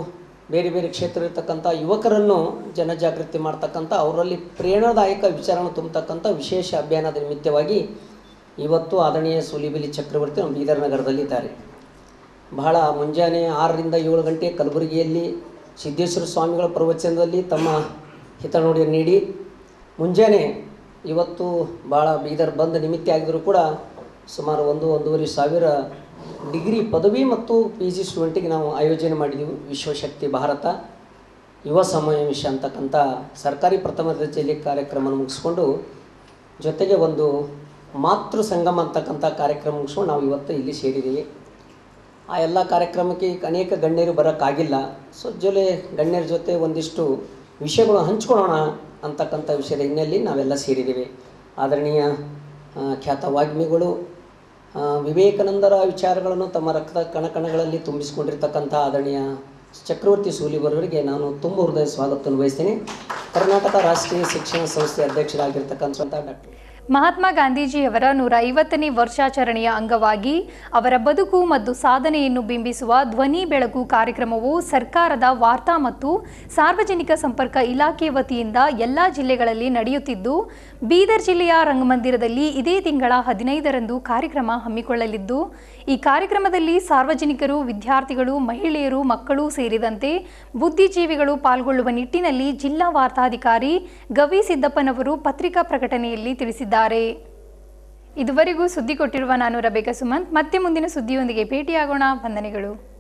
ಬೇರೆ ಬೇರೆ ಕ್ಷೇತ್ರ ಇರ್ತಕ್ಕಂಥ ಯುವಕರನ್ನು ಜನಜಾಗೃತಿ ಮಾಡ್ತಕ್ಕಂಥ ಅವರಲ್ಲಿ ಪ್ರೇರಣಾದಾಯಕ ವಿಚಾರವನ್ನು ತುಂಬತಕ್ಕಂಥ ವಿಶೇಷ ಅಭಿಯಾನದ ನಿಮಿತ್ತವಾಗಿ ಇವತ್ತು ಆದರಣೀಯ ಸೂಲಿಬೆಲಿ ಚಕ್ರವರ್ತಿ ನಮ್ಮ ಬೀದರ್ ನಗರದಲ್ಲಿದ್ದಾರೆ ಬಹಳ ಮುಂಜಾನೆ ಆರರಿಂದ ಏಳು ಗಂಟೆ ಕಲಬುರಗಿಯಲ್ಲಿ ಸಿದ್ದೇಶ್ವರ ಸ್ವಾಮಿಗಳ ಪ್ರವಚನದಲ್ಲಿ ತಮ್ಮ ಹಿತನುಡಿ ನೀಡಿ ಮುಂಜಾನೆ ಇವತ್ತು ಭಾಳ ಬೀದರ್ ಬಂದ್ ನಿಮಿತ್ತ ಆಗಿದ್ರು ಕೂಡ ಸುಮಾರು ಒಂದು ಒಂದೂವರೆ ಸಾವಿರ ಡಿಗ್ರಿ ಪದವಿ ಮತ್ತು ಪಿ ಜಿ ಸ್ಟೂಡೆಂಟಿಗೆ ನಾವು ಆಯೋಜನೆ ಮಾಡಿದ್ದೀವಿ ವಿಶ್ವಶಕ್ತಿ ಭಾರತ ಯುವ ಸಮಾವೇಶ ಅಂತಕ್ಕಂಥ ಸರ್ಕಾರಿ ಪ್ರಥಮ ದರ್ಜೆಯಲ್ಲಿ ಕಾರ್ಯಕ್ರಮ ಮುಗಿಸ್ಕೊಂಡು ಜೊತೆಗೆ ಒಂದು ಮಾತೃ ಸಂಗಮ ಅಂತಕ್ಕಂಥ ಕಾರ್ಯಕ್ರಮ ಮುಗಿಸ್ಕೊಂಡು ನಾವು ಇವತ್ತು ಇಲ್ಲಿ ಸೇರಿದ್ದೀವಿ ಆ ಎಲ್ಲ ಕಾರ್ಯಕ್ರಮಕ್ಕೆ ಈಗ ಅನೇಕ ಗಣ್ಯರು ಬರೋಕ್ಕಾಗಿಲ್ಲ ಸೊ ಜೊಲೆ ಗಣ್ಯರ ಜೊತೆ ಒಂದಿಷ್ಟು ವಿಷಯಗಳು ಹಂಚ್ಕೊಳ್ಳೋಣ ಅಂತಕ್ಕಂಥ ವಿಷಯದ ಹಿನ್ನೆಲೆಯಲ್ಲಿ ನಾವೆಲ್ಲ ಸೇರಿದ್ದೀವಿ ಆದರಣೀಯ ಆ, ಖ್ಯಾತ ವಾಗ್ಮಿಗಳು ಆ, ವಿವೇಕಾನಂದರ ವಿಚಾರಗಳನ್ನು ತಮ್ಮ ರಕ್ತ ಕಣಕಣಗಳಲ್ಲಿ ತುಂಬಿಸಿಕೊಂಡಿರ್ತಕ್ಕಂಥ ಆದರಣೀಯ ಚಕ್ರವರ್ತಿ ಸೂಲಿಬರವರಿಗೆ ನಾನು ತುಂಬ ಹೃದಯ ಸ್ವಾಗತವನ್ನು ಬಯಸ್ತೇನೆ ಕರ್ನಾಟಕ ರಾಷ್ಟ್ರೀಯ ಶಿಕ್ಷಣ ಸಂಸ್ಥೆ ಅಧ್ಯಕ್ಷರಾಗಿರ್ತಕ್ಕಂಥ ಡಾಕ್ಟರ್
ಮಹಾತ್ಮ ಗಾಂಧೀಜಿಯವರ ನೂರ ಐವತ್ತನೇ ವರ್ಷಾಚರಣೆಯ ಅಂಗವಾಗಿ ಅವರ ಬದುಕು ಮತ್ತು ಸಾಧನೆಯನ್ನು ಬಿಂಬಿಸುವ ಧ್ವನಿ ಬೆಳಕು ಕಾರ್ಯಕ್ರಮವು ಸರ್ಕಾರದ ವಾರ್ತಾ ಮತ್ತು ಸಾರ್ವಜನಿಕ ಸಂಪರ್ಕ ಇಲಾಖೆ ವತಿಯಿಂದ ಎಲ್ಲ ಜಿಲ್ಲೆಗಳಲ್ಲಿ ನಡೆಯುತ್ತಿದ್ದು ಬೀದರ್ ಜಿಲ್ಲೆಯ ರಂಗಮಂದಿರದಲ್ಲಿ ಇದೇ ತಿಂಗಳ ಹದಿನೈದರಂದು ಕಾರ್ಯಕ್ರಮ ಹಮ್ಮಿಕೊಳ್ಳಲಿದ್ದು ಈ ಕಾರ್ಯಕ್ರಮದಲ್ಲಿ ಸಾರ್ವಜನಿಕರು ವಿದ್ಯಾರ್ಥಿಗಳು ಮಹಿಳೆಯರು ಮಕ್ಕಳು ಸೇರಿದಂತೆ ಬುದ್ಧಿಜೀವಿಗಳು ಪಾಲ್ಗೊಳ್ಳುವ ನಿಟ್ಟಿನಲ್ಲಿ ಜಿಲ್ಲಾ ವಾರ್ತಾಧಿಕಾರಿ ಗವಿ ಸಿದ್ದಪ್ಪನವರು ಪತ್ರಿಕಾ ಪ್ರಕಟಣೆಯಲ್ಲಿ ತಿಳಿಸಿದ್ದಾರೆ ಇದುವರೆಗೂ ಸುದ್ದಿ ಕೊಟ್ಟಿರುವ ನಾನು ರಬೇಕ ಸುಮಂತ್ ಮತ್ತೆ ಮುಂದಿನ ಸುದ್ದಿಯೊಂದಿಗೆ ಭೇಟಿಯಾಗೋಣ ವಂದನೆಗಳು